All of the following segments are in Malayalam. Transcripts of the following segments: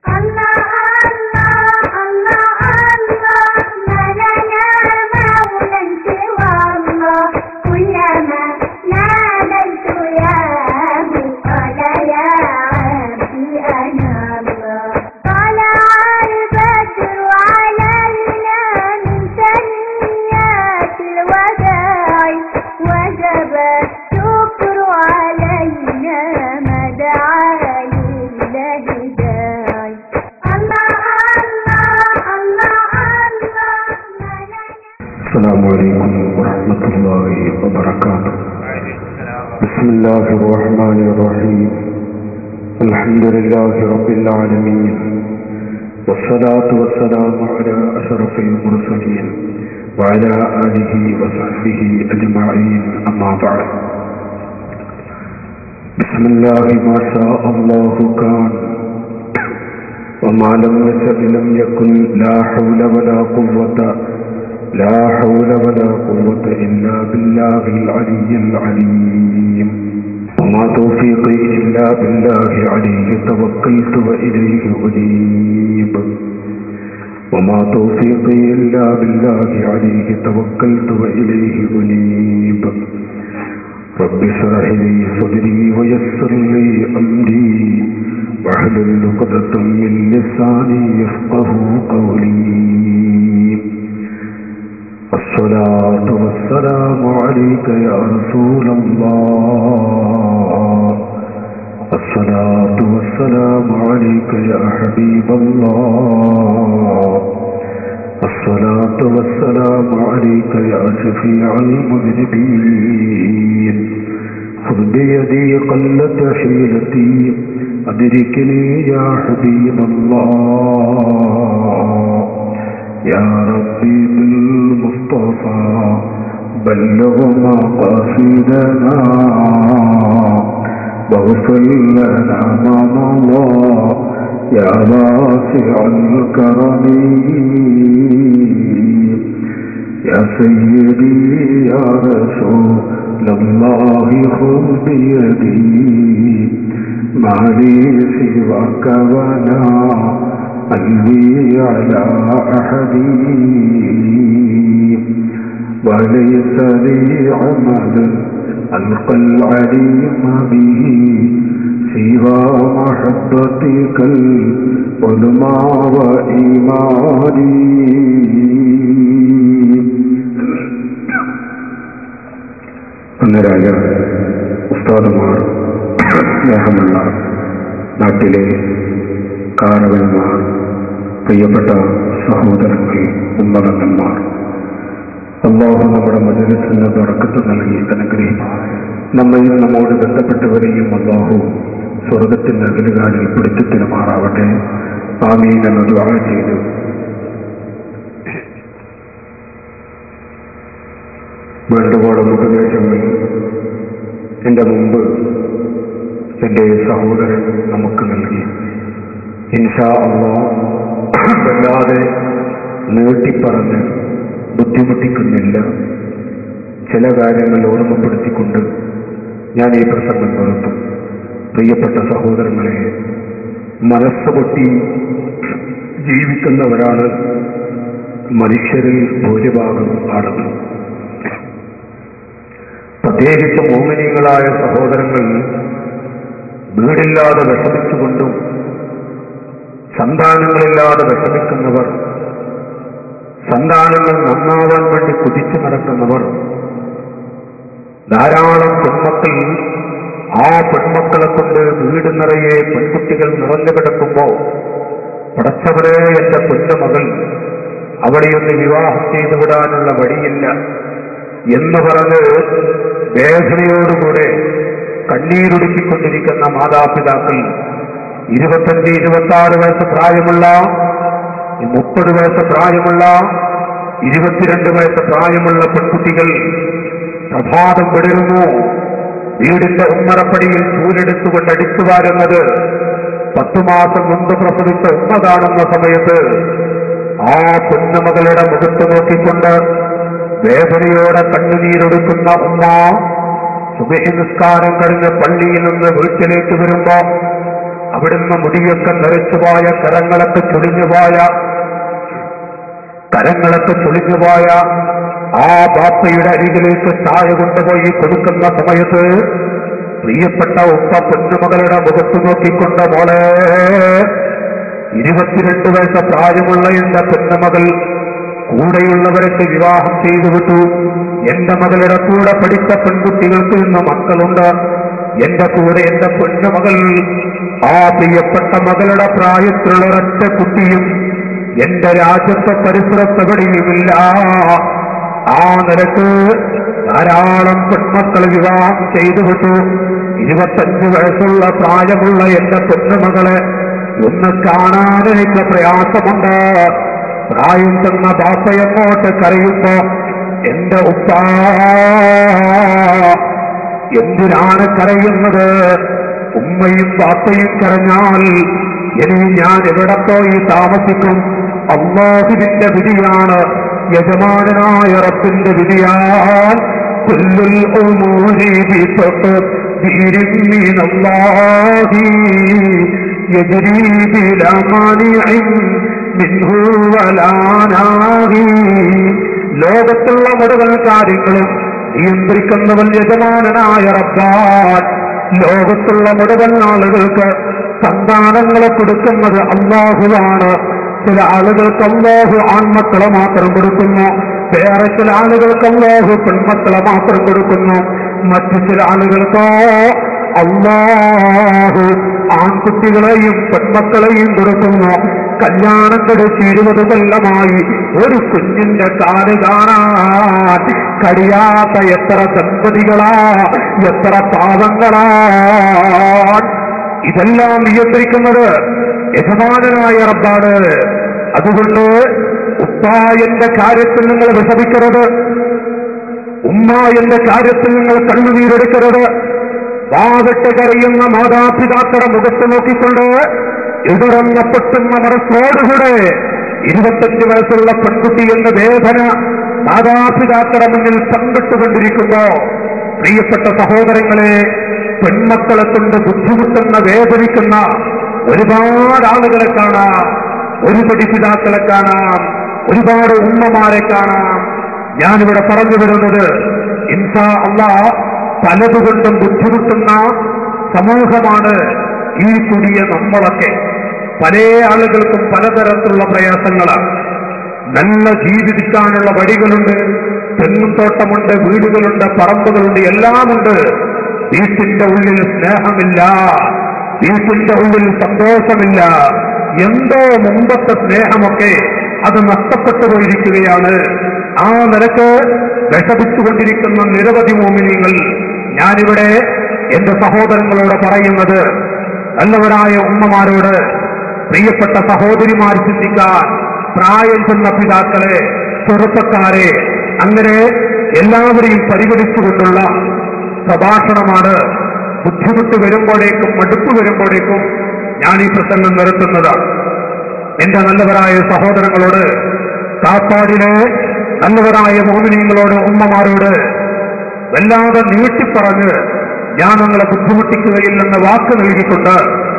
الله الله الله الله لا لا لا مولى سوى الله كلما ناديت يا قال يا عبدي أنا الله طلع البدر علينا من ثنيات الوداع وجب الشكر علينا ما دعا لله داعي الله الله الله الله لا لا السلام عليكم ورحمة الله وبركاته بسم الله الرحمن الرحيم الحمد لله رب العالمين والصلاة والسلام على أشرف المرسلين وعلى آله وصحبه أجمعين أما بعد بسم الله ما شاء الله كان وما لم يشأ لم يكن لا حول ولا قوة لا حول ولا قوة إلا بالله العلي العليم وما توفيقي إلا بالله عليه توكلت وإليه أنيب وما توفيقي إلا بالله عليه توكلت وإليه أنيب رب اشرح لي صدري ويسر لي أمري واحلل عقدة من لساني يفقه قولي الصلاة والسلام عليك يا رسول الله الصلاة والسلام عليك يا حبيب الله الصلاة والسلام عليك يا شفيع المذنبين خذ بيدي قلة حيلتي أدركني يا حبيب الله يا ربي بالمصطفى بلغ مقاصدنا واغفر لنا ما مضى يا واسع الكرم يا سيدي يا رسول الله خذ بيدي ما لي سواك ولا قلبي على أحد وليس لي عمل ألقى العليم به سوى محبتك العظمى وإيماني ഒന്നരായ ഉസ്താദുമാർ സ്നേഹമുള്ള നാട്ടിലെ കാരവന്മാർ പ്രിയപ്പെട്ട സഹോദരങ്ങൾ ഉമ്മകന്മാർ അള്ളാഹു നമ്മുടെ മജലിസിന് തുറക്കത്ത് നൽകി അനുഗ്രഹിക്കും നമ്മയും നമ്മോട് ബന്ധപ്പെട്ടവരെയും അള്ളാഹു സ്വർഗത്തിന്റെ അകലുകാരിൽ പിടിച്ചത്തിനുമാറാവട്ടെ ആമീൻ എന്ന് ദുആ ചെയ്തു വേണ്ടുവോളം ഉപദേശങ്ങൾ എന്റെ മുമ്പ് എന്റെ സഹോദരൻ നമുക്ക് നൽകി ഇൻഷാ അള്ളാ വല്ലാതെ നീട്ടിപ്പറഞ്ഞ് ബുദ്ധിമുട്ടിക്കുന്നില്ല ചില കാര്യങ്ങൾ ഓർമ്മപ്പെടുത്തിക്കൊണ്ട് ഞാൻ ഈ പ്രസംഗം നിർത്തും പ്രിയപ്പെട്ട സഹോദരങ്ങളെ മനസ്സ് പൊട്ടി ജീവിക്കുന്നവരാണ് മനുഷ്യരിൽ ഭൂരിഭാഗം ആളുകൾ പ്രത്യേകിച്ച് മോമിനികളായ സഹോദരങ്ങൾ വീടില്ലാതെ വിഷമിച്ചുകൊണ്ടും സന്താനങ്ങളില്ലാതെ വിഷമിക്കുന്നവർ സന്താനങ്ങൾ നന്നാവാൻ വേണ്ടി കുതിച്ചു നടക്കുന്നവർ ധാരാളം പെൺമക്കൾ ആ പെൺമക്കളെ കൊണ്ട് വീട് നിറയെ പെൺകുട്ടികൾ നിറഞ്ഞു കിടക്കുമ്പോ പടച്ചവരെ എന്റെ പൊന്നുമകൾ അവളെയൊന്ന് വിവാഹം ചെയ്തു വിടാനുള്ള വഴിയില്ല എന്ന് പറഞ്ഞ് വേദനയോടുകൂടെ കണ്ണീരൊടുക്കിക്കൊണ്ടിരിക്കുന്ന മാതാപിതാക്കൾ ഇരുപത്തഞ്ച് ഇരുപത്തി ആറ് വയസ്സ് പ്രായമുള്ള മുപ്പത് വയസ്സ് പ്രായമുള്ള ഇരുപത്തിരണ്ട് വയസ്സ് പ്രായമുള്ള പെൺകുട്ടികൾ പ്രഭാതം വിടരുന്നു വീടിന്റെ ഉമ്മറപ്പടിയിൽ ചൂലെടുത്തുകൊണ്ട് അടിച്ചു വാരുന്നത് പത്തു മാസം മുമ്പ് പ്രസവിച്ച ഉമ്മ കാണുന്ന സമയത്ത് ആ പൊന്നുമകളുടെ മുഖത്ത് നോക്കിക്കൊണ്ട് വേദനയോടെ കണ്ണുനീരൊടുക്കുന്ന ഉമ്മ സുബഹി നിസ്കാരം കഴിഞ്ഞ് പള്ളിയിൽ നിന്ന് വീട്ടിലേക്ക് വരുമ്പോ അവിടുന്ന് മുടിയൊക്കെ നിറച്ചുപോയ കരങ്ങളൊക്കെ ചുളിഞ്ഞുപോയ കരങ്ങളൊക്കെ ചുളിഞ്ഞുപോയ ആ ബാപ്പയുടെ അരികിലേക്ക് ചായ കൊണ്ടുപോയി കൊടുക്കുന്ന സമയത്ത് പ്രിയപ്പെട്ട ഉപ്പ പൊന്നുമകളുടെ മുഖത്ത് നോക്കിക്കൊണ്ട് മോളെ ഇരുപത്തിരണ്ട് വയസ്സ് പ്രായമുള്ള എന്റെ പൊന്നുമകൾ കൂടെയുള്ളവരൊക്കെ വിവാഹം ചെയ്തു വിട്ടു എന്റെ മകളുടെ കൂടെ പഠിച്ച പെൺകുട്ടികൾക്ക് ഇന്ന് മക്കളുണ്ട് എന്റെ കൂടെ എന്റെ പൊന്നുമകൾ ആ പ്രിയപ്പെട്ട മകളുടെ പ്രായത്തിലുള്ള ഒരൊറ്റ കുട്ടിയും എന്റെ രാജ്യത്തെ പരിസരത്തെവിടെയുമില്ല ആ നിലക്ക് ധാരാളം പെൺമക്കൾ വിവാഹം ചെയ്തു വിട്ടു ഇരുപത്തഞ്ച് വയസ്സുള്ള പ്രായമുള്ള എന്റെ പെണ്ണുമകളെ ഒന്ന് കാണാൻ എനിക്ക് പ്രയാസമുണ്ട് പ്രായം ചെന്ന ബാപ്പയങ്ങോട്ട് കരയുമ്പോ എന്റെ ഉപ്പ എന്തിനാണ് കരയുന്നത് ഉമ്മയും ബാപ്പയും കരഞ്ഞാൽ ഇനി ഞാൻ എവിടെ പോയി താമസിക്കും അള്ളാഹുവിന്റെ വിധിയാണ് യജമാനായ റബ്ബിന്റെ വിധിയാൽ കുല്ലുൽ ഉമൂരി ബിതഖ്ദീരിൻ മിനല്ലാഹി യജ്രി ബിലാ മാനിഇൻ മിൻഹു വലാ നാഹി ലോകത്തുള്ള മുഴുവൻ കാര്യങ്ങളും നിയന്ത്രിക്കുന്നവൻ യജമാനനായ റബ്ബാൻ ലോകത്തുള്ള മുഴുവൻ ആളുകൾക്ക് സന്താനങ്ങളെ കൊടുക്കുന്നത് അള്ളാഹുവാണ് ചില ആളുകൾക്ക് അള്ളാഹു ആൺമക്കളെ മാത്രം കൊടുക്കുന്നു വേറെ ചില ആളുകൾക്ക് അള്ളാഹു പെൺമക്കളെ മാത്രം കൊടുക്കുന്നു മറ്റു ചില ആളുകൾക്കോ അള്ളാഹു ആൺകുട്ടികളെയും പെൺമക്കളെയും കൊടുക്കുന്നു കല്യാണം കഴിച്ച് ഇരുപത് കൊല്ലമായി ഒരു കുഞ്ഞിന്റെ കാല് കാണാൻ കഴിയാത്ത എത്ര ദമ്പതികളാ എത്ര പാവങ്ങളാ ഇതെല്ലാം നിയന്ത്രിക്കുന്നത് യജമാനായ റബ്ബാണ് അതുകൊണ്ട് ഉപ്പായന്റെ കാര്യത്തിൽ നിങ്ങൾ വിഷമിക്കരുത് ഉമ്മ എന്റെ കാര്യത്തിൽ നിങ്ങൾ കണ്ണുനീരെടുക്കരുത് വാവിട്ട് കരയുന്ന മാതാപിതാക്കളുടെ മുഖത്ത് നോക്കിക്കൊണ്ട് ഇടറന്ന പൊട്ടുന്ന മനസ്സോടുകൂടെ ഇരുപത്തഞ്ച് വയസ്സുള്ള പെൺകുട്ടി എന്ന വേദന മാതാപിതാക്കളുടെ മുന്നിൽ പങ്കിട്ടുകൊണ്ടിരിക്കുമ്പോ പ്രിയപ്പെട്ട സഹോദരങ്ങളെ പെൺമക്കളെ കൊണ്ട് ബുദ്ധിമുട്ടുന്ന വേദനിക്കുന്ന ഒരുപാട് ആളുകളെ കാണാം ഒരുപടി പിതാക്കളെ കാണാം ഒരുപാട് ഉമ്മമാരെ കാണാം ഞാനിവിടെ പറഞ്ഞു വരുന്നത് ഇൻസാ അള്ളാ പലതുകൊണ്ടും ബുദ്ധിമുട്ടുന്ന സമൂഹമാണ് ഈ കുടിയ നമ്മളൊക്കെ പല ആളുകൾക്കും പലതരത്തിലുള്ള പ്രയാസങ്ങളാണ് നല്ല ജീവിക്കാനുള്ള വഴികളുണ്ട് തെങ്ങും തോട്ടമുണ്ട് വീടുകളുണ്ട് പറമ്പുകളുണ്ട് എല്ലാമുണ്ട് വീട്ടിന്റെ ഉള്ളിൽ സ്നേഹമില്ല വീട്ടിന്റെ ഉള്ളിൽ സന്തോഷമില്ല എന്തോ മുമ്പത്തെ സ്നേഹമൊക്കെ അത് നഷ്ടപ്പെട്ടു പോയിരിക്കുകയാണ് ആ നിലക്ക് വിഷമിച്ചുകൊണ്ടിരിക്കുന്ന നിരവധി മോമിനികൾ ഞാനിവിടെ എന്റെ സഹോദരങ്ങളോട് പറയുന്നത് നല്ലവരായ ഉമ്മമാരോട് പ്രിയപ്പെട്ട സഹോദരിമാർ ചിന്തിക്കാൻ പ്രായം ചെന്ന പിതാക്കളെ ചെറുപ്പക്കാരെ അങ്ങനെ എല്ലാവരെയും പരിഗണിച്ചുകൊണ്ടുള്ള പ്രഭാഷണമാണ് ബുദ്ധിമുട്ട് വരുമ്പോഴേക്കും മടുപ്പ് വരുമ്പോഴേക്കും ഞാൻ ഈ പ്രസംഗം നിർത്തുന്നതാണ് എന്റെ നല്ലവരായ സഹോദരങ്ങളോട് കാപ്പാടിലെ നല്ലവരായ മോമിനിയങ്ങളോട് ഉമ്മമാരോട് വല്ലാതെ നീട്ടിപ്പറഞ്ഞ് ഞാൻ നിങ്ങളെ ബുദ്ധിമുട്ടിക്കുകയില്ലെന്ന വാക്ക് നൽകിക്കൊണ്ട്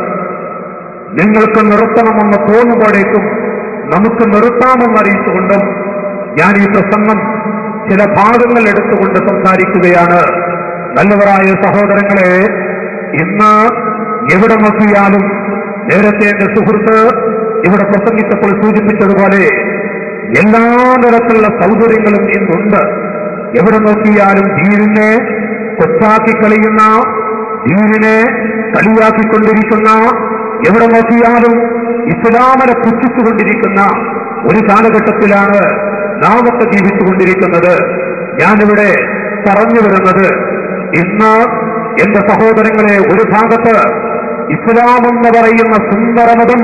നിങ്ങൾക്ക് നിർത്തണമെന്ന് തോന്നുമ്പോഴേക്കും നമുക്ക് നിർത്താമെന്ന് അറിയിച്ചുകൊണ്ടും ഞാൻ ഈ പ്രസംഗം ചില ഭാഗങ്ങൾ എടുത്തുകൊണ്ട് സംസാരിക്കുകയാണ് നല്ലവരായ സഹോദരങ്ങളെ ഇന്ന് എവിടെ നോക്കിയാലും നേരത്തെ എന്റെ സുഹൃത്ത് ഇവിടെ പ്രസംഗിച്ചപ്പോൾ സൂചിപ്പിച്ചതുപോലെ എല്ലാ തരത്തിലുള്ള സൗകര്യങ്ങളും ഇന്നുണ്ട് എവിടെ നോക്കിയാലും ദീനിനെ കൊച്ചാക്കി കളിയുന്ന ദീനിനെ കളിയാക്കിക്കൊണ്ടിരിക്കുന്ന എവിടെ നോക്കിയാലും ഇസ്ലാമിനെ പുച്ഛിച്ചുകൊണ്ടിരിക്കുന്ന ഒരു കാലഘട്ടത്തിലാണ് നാമൊക്കെ ജീവിച്ചുകൊണ്ടിരിക്കുന്നത് ഞാനിവിടെ പറഞ്ഞു വരുന്നത് ഇന്ന് എന്റെ സഹോദരങ്ങളെ ഒരു ഭാഗത്ത് ഇസ്ലാം എന്ന് പറയുന്ന സുന്ദരമതം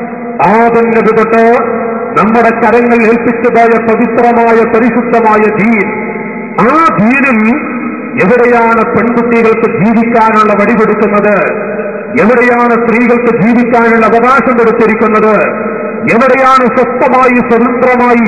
ആദന്റെ തൊട്ട് നമ്മുടെ കരങ്ങൾ ഏൽപ്പിച്ചതായ പവിത്രമായ പരിശുദ്ധമായ ദീൻ ആ ദീനിൽ എവിടെയാണ് പെൺകുട്ടികൾക്ക് ജീവിക്കാനുള്ള വഴി കൊടുക്കുന്നത് എവിടെയാണ് സ്ത്രീകൾക്ക് ജീവിക്കാനുള്ള അവകാശം കൊടുത്തിരിക്കുന്നത് എവിടെയാണ് സ്വസ്ഥമായി സ്വതന്ത്രമായി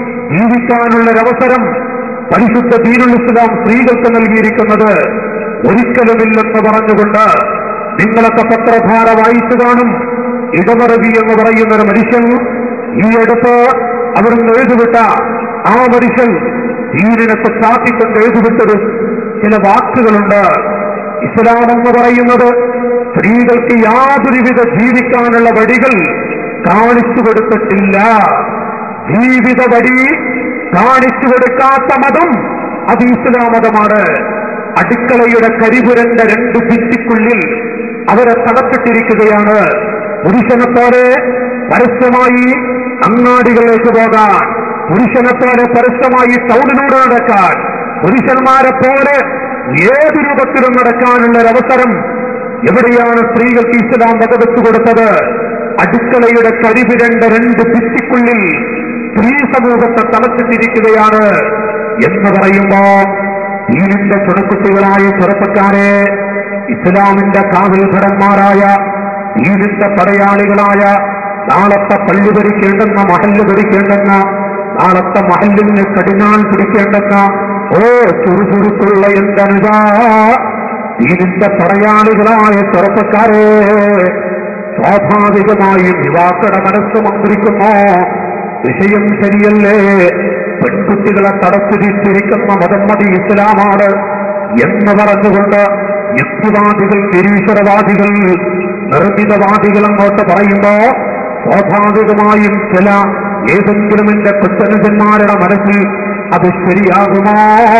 ജീവിക്കാനുള്ളൊരവസരം പരിശുദ്ധ ദീനുൽ ഇസ്ലാം സ്ത്രീകൾക്ക് നൽകിയിരിക്കുന്നത് ഒരിക്കലുമില്ലെന്ന് പറഞ്ഞുകൊണ്ട് നിങ്ങളൊക്കെ പത്രധാര വായിച്ചു കാണും ഇടമറവി എന്ന് പറയുന്ന ഒരു മനുഷ്യൻ ഈ അടുത്ത് അവിടുന്ന് എഴുതുവിട്ട ആ മനുഷ്യൻ ദീനിനെ സ്ഥാപിക്കൊണ്ട് എഴുതുവിട്ടത് ചില വാക്കുകളുണ്ട് ഇസ്ലാം എന്ന് പറയുന്നത് സ്ത്രീകൾക്ക് യാതൊരുവിധ ജീവിക്കാനുള്ള വഴികൾ കാണിച്ചു കൊടുത്തിട്ടില്ല ജീവിത വഴി കാണിച്ചു കൊടുക്കാത്ത മതം അത് ഇസ്ലാം മതമാണ് അടുക്കളയുടെ കരിപുരന്റെ രണ്ട് ഭിത്തിക്കുള്ളിൽ അവരെ തടപ്പെട്ടിരിക്കുകയാണ് പുരുഷനെ പോലെ പരസ്യമായി അങ്ങാടികളിലേക്ക് പോകാൻ പുരുഷനെ പോലെ പരസ്യമായി ടൗണിലൂടെ നടക്കാൻ പുരുഷന്മാരെ പോലെ ഏത് രൂപത്തിലും നടക്കാനുള്ള ഒരവസരം എവിടെയാണ് സ്ത്രീകൾക്ക് ഇസ്ലാം വകവെച്ചു കൊടുത്തത് അടുക്കളയുടെ കരിപിരണ്ട രണ്ട് ഭിത്തിക്കുള്ളിൽ സ്ത്രീ സമൂഹത്തെ തളച്ചിട്ടിരിക്കുകയാണ് എന്ന് പറയുമ്പോ ദീനിന്റെ ചുണക്കുട്ടികളായ ചെറുപ്പക്കാരെ ഇസ്ലാമിന്റെ കാവൽഭടന്മാരായ ദീനിന്റെ പടയാളികളായ നാളത്തെ പള്ളി ഭരിക്കേണ്ടെന്ന മഹല്ല് ഭരിക്കേണ്ടെന്ന നാളത്തെ മഹല്ലിന് കടിഞ്ഞാൻ പിടിക്കേണ്ടെന്ന ഓ ചുറുചുറുക്കുള്ള എന്തനുതാ ദീനിന്റെ പടയാളികളായ ചെറുപ്പക്കാരെ സ്വാഭാവികമായും യുവാക്കളുടെ മനസ്സ് മന്ത്രിക്കുന്നു വിഷയം ശരിയല്ലേ പെൺകുട്ടികളെ തടച്ചിരിച്ചിരിക്കുന്ന മതം മതി ഇസ്ലാമാണ് എന്ന് പറഞ്ഞുകൊണ്ട് യുക്തിവാദികൾ നിരീശ്വരവാദികൾ നിർമ്മിതവാദികൾ അങ്ങോട്ട് പറയുമ്പോ സ്വാഭാവികമായും ചില ഏതെങ്കിലും എന്റെ കൊച്ചനുജന്മാരുടെ മനസ്സിൽ അത് ശരിയാകുമോ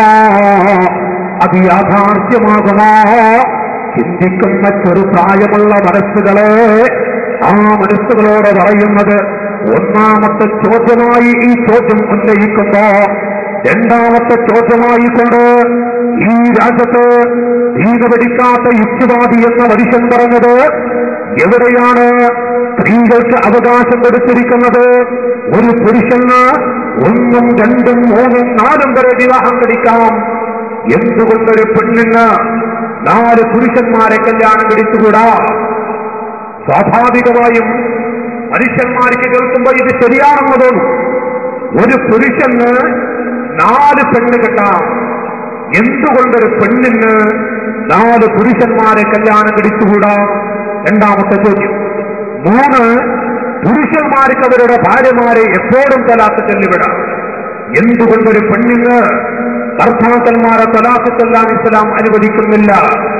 അത് യാഥാർത്ഥ്യമാകുമോ ചിന്തിക്കുന്ന ചെറുപ്രായമുള്ള മനസ്സുകളെ ആ മനസ്സുകളോട് പറയുന്നത് ഒന്നാമത്തെ ചോദ്യമായി ഈ ചോദ്യം ഉന്നയിക്കുമ്പോ രണ്ടാമത്തെ ചോദ്യമായി കൊണ്ട് ഈ രാജ്യത്ത് ദീന പിടിക്കാത്ത യുക്തിവാദി എന്ന മനുഷ്യൻ പറഞ്ഞത് എവിടെയാണ് സ്ത്രീകൾക്ക് അവകാശം കൊടുത്തിരിക്കുന്നത് ഒരു പുരുഷന് ഒന്നും രണ്ടും മൂന്നും നാലും വരെ വിവാഹം കഴിക്കാം എന്തുകൊണ്ടൊരു പെണ്ണിന് നാല് പുരുഷന്മാരെ കല്യാണം കഴിച്ചുകൂടാ സ്വാഭാവികമായും മനുഷ്യന്മാർക്ക് കേൾക്കുമ്പോൾ ഇത് ശരിയാണെന്ന് തോന്നും ഒരു പുരുഷന് നാല് പെണ്ണ് കെട്ടാം എന്തുകൊണ്ടൊരു പെണ്ണിന് നാല് പുരുഷന്മാരെ കല്യാണം കഴിച്ചുകൂടാ രണ്ടാമത്തെ ചോദ്യം മൂന്ന് പുരുഷന്മാർക്ക് അവരുടെ ഭാര്യമാരെ എപ്പോഴും തലാത്ത് ചെല്ലിവിടാം എന്തുകൊണ്ടൊരു പെണ്ണിന് ഭർത്താക്കന്മാരെ തലാത്ത് ചെല്ലാൻ ഇസ്ലാം അനുവദിക്കുന്നില്ല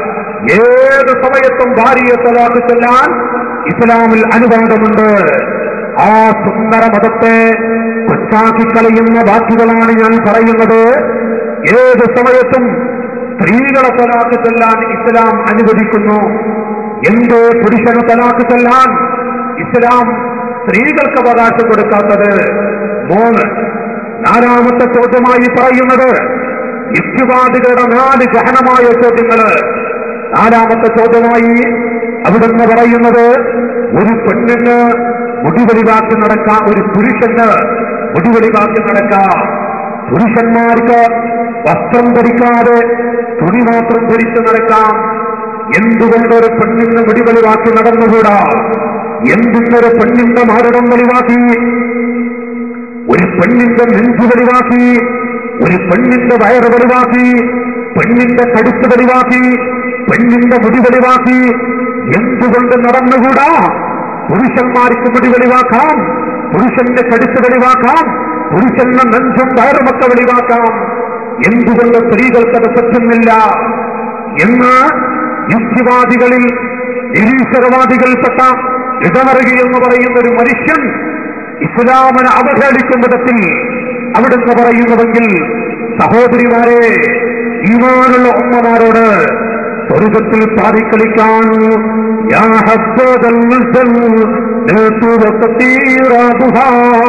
ഏത് സമയത്തും ഭാര്യയെ തലാത്ത് ചെല്ലാൻ ഇസ്ലാമിൽ അനുവാദമുണ്ട് ആ സുന്ദര മതത്തെ കൊച്ചാക്കി കളയുന്ന വാക്കുകളാണ് ഞാൻ പറയുന്നത് ഏത് സമയത്തും സ്ത്രീകളെ തലാക്ക് ചെല്ലാൻ ഇസ്ലാം അനുവദിക്കുന്നു എന്ത് പുരുഷന് തലാക്ക് ചെല്ലാൻ ഇസ്ലാം സ്ത്രീകൾക്ക് അവകാശം കൊടുക്കാത്തത് മൂന്ന് നാലാമത്തെ ചോദ്യമായി പറയുന്നത് യുക്തിവാദികളുടെ നാല് ഗഹനമായ ചോദ്യങ്ങള് നാലാമത്തെ ചോദ്യമായി അവിടുന്ന് പറയുന്നത് ഒരു പെണ്ണിന് മുടിവെളിവാക്കി നടക്കാം ഒരു പുരുഷന് മുടിവെളിവാക്കി നടക്കാം പുരുഷന്മാർക്ക് വസ്ത്രം ധരിക്കാതെ തുണി മാത്രം ധരിച്ച് നടക്കാം എന്തുകൊണ്ട് ഒരു പെണ്ണിന് മുടിവെളിവാക്കി നടന്നുകൂടാ എന്തിനൊരു പെണ്ണിന്റെ മാരടം വെളിവാക്കി ഒരു പെണ്ണിന്റെ നെഞ്ചു വെളിവാക്കി ഒരു പെണ്ണിന്റെ വയറ് വെളിവാക്കി പെണ്ണിന്റെ കടുത്ത് വെളിവാക്കി പെണ്ണിന്റെ മുടി വെളിവാക്കി എന്തുകൊണ്ട് നടന്നുകൂടാ പുരുഷന്മാർക്ക് മുടി വെളിവാക്കാം പുരുഷന്റെ കടുത്ത് വെളിവാക്കാം പുരുഷന്റെ നെഞ്ചും വയറുമൊക്കെ വെളിവാക്കാം എന്തുകൊണ്ട് സ്ത്രീകൾക്കത് പറ്റുന്നില്ല എന്ന് യുക്തിവാദികളിൽ നിരീശ്വരവാദികൾപ്പെട്ട ഇടമറുകി എന്ന് പറയുന്ന ഒരു മനുഷ്യൻ ഇസ്ലാമിനെ അവഹേളിക്കും വിധത്തിൽ അവിടുന്ന് പറയുന്നുവെങ്കിൽ സഹോദരിമാരെ ഈമാനുള്ള ഉമ്മമാരോട് സ്വർഗത്തിൽ പാടിക്കളിക്കാൻ യാ ഹബ്ബദൽ മുസൽ ലാതു വതീറാബുഹാ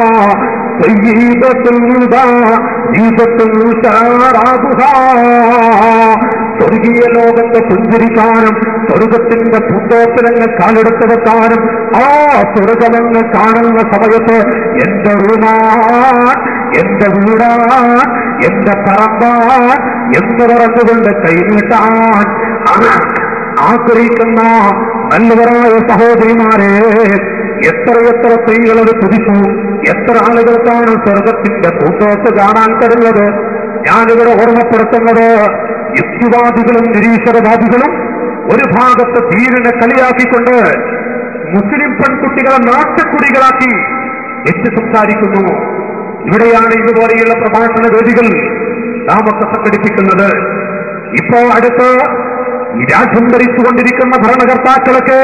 طيبة الهدى ديبة شرابها സ്വർഗീയ ലോകത്തെ പുഞ്ചിരിക്കാനും സ്വർഗത്തിന്റെ പൂന്തോപ്പിലങ്ങ് കാലെടുത്ത് വെക്കാനും ആ സ്വർഗമങ്ങ് കാണുന്ന സമയത്ത് എന്റെ റൂമാൻ എന്റെ വീടാൻ എന്റെ പറമ്പാൻ എന്ന് പറഞ്ഞുകൊണ്ട് കൈനീട്ടാൻ ആഗ്രഹിക്കുന്ന നല്ലവരായ സഹോദരിമാരെ എത്രയെത്ര സ്ത്രീകളത് തുതിച്ചു എത്ര ആളുകൾക്കാണ് സ്വർഗത്തിന്റെ പൂന്തോപ്പ് കാണാൻ കഴിയുന്നത് ഞാനിവിടെ ഓർമ്മപ്പെടുത്തുന്നത് യുക്തിവാദികളും നിരീശ്വരവാദികളും ഒരു ഭാഗത്ത് ധീരനെ കളിയാക്കിക്കൊണ്ട് മുസ്ലിം പെൺകുട്ടികളെ നാട്ടുകുടികളാക്കി എത്തി സംസാരിക്കുന്നു ഇവിടെയാണ് ഇതുപോലെയുള്ള പ്രഭാഷണ വേദികൾ നാം ഒക്കെ സംഘടിപ്പിക്കുന്നത് ഇപ്പോ അടുത്ത് ഈ രാജ്യം ഭരിച്ചുകൊണ്ടിരിക്കുന്ന ഭരണകർത്താക്കളൊക്കെ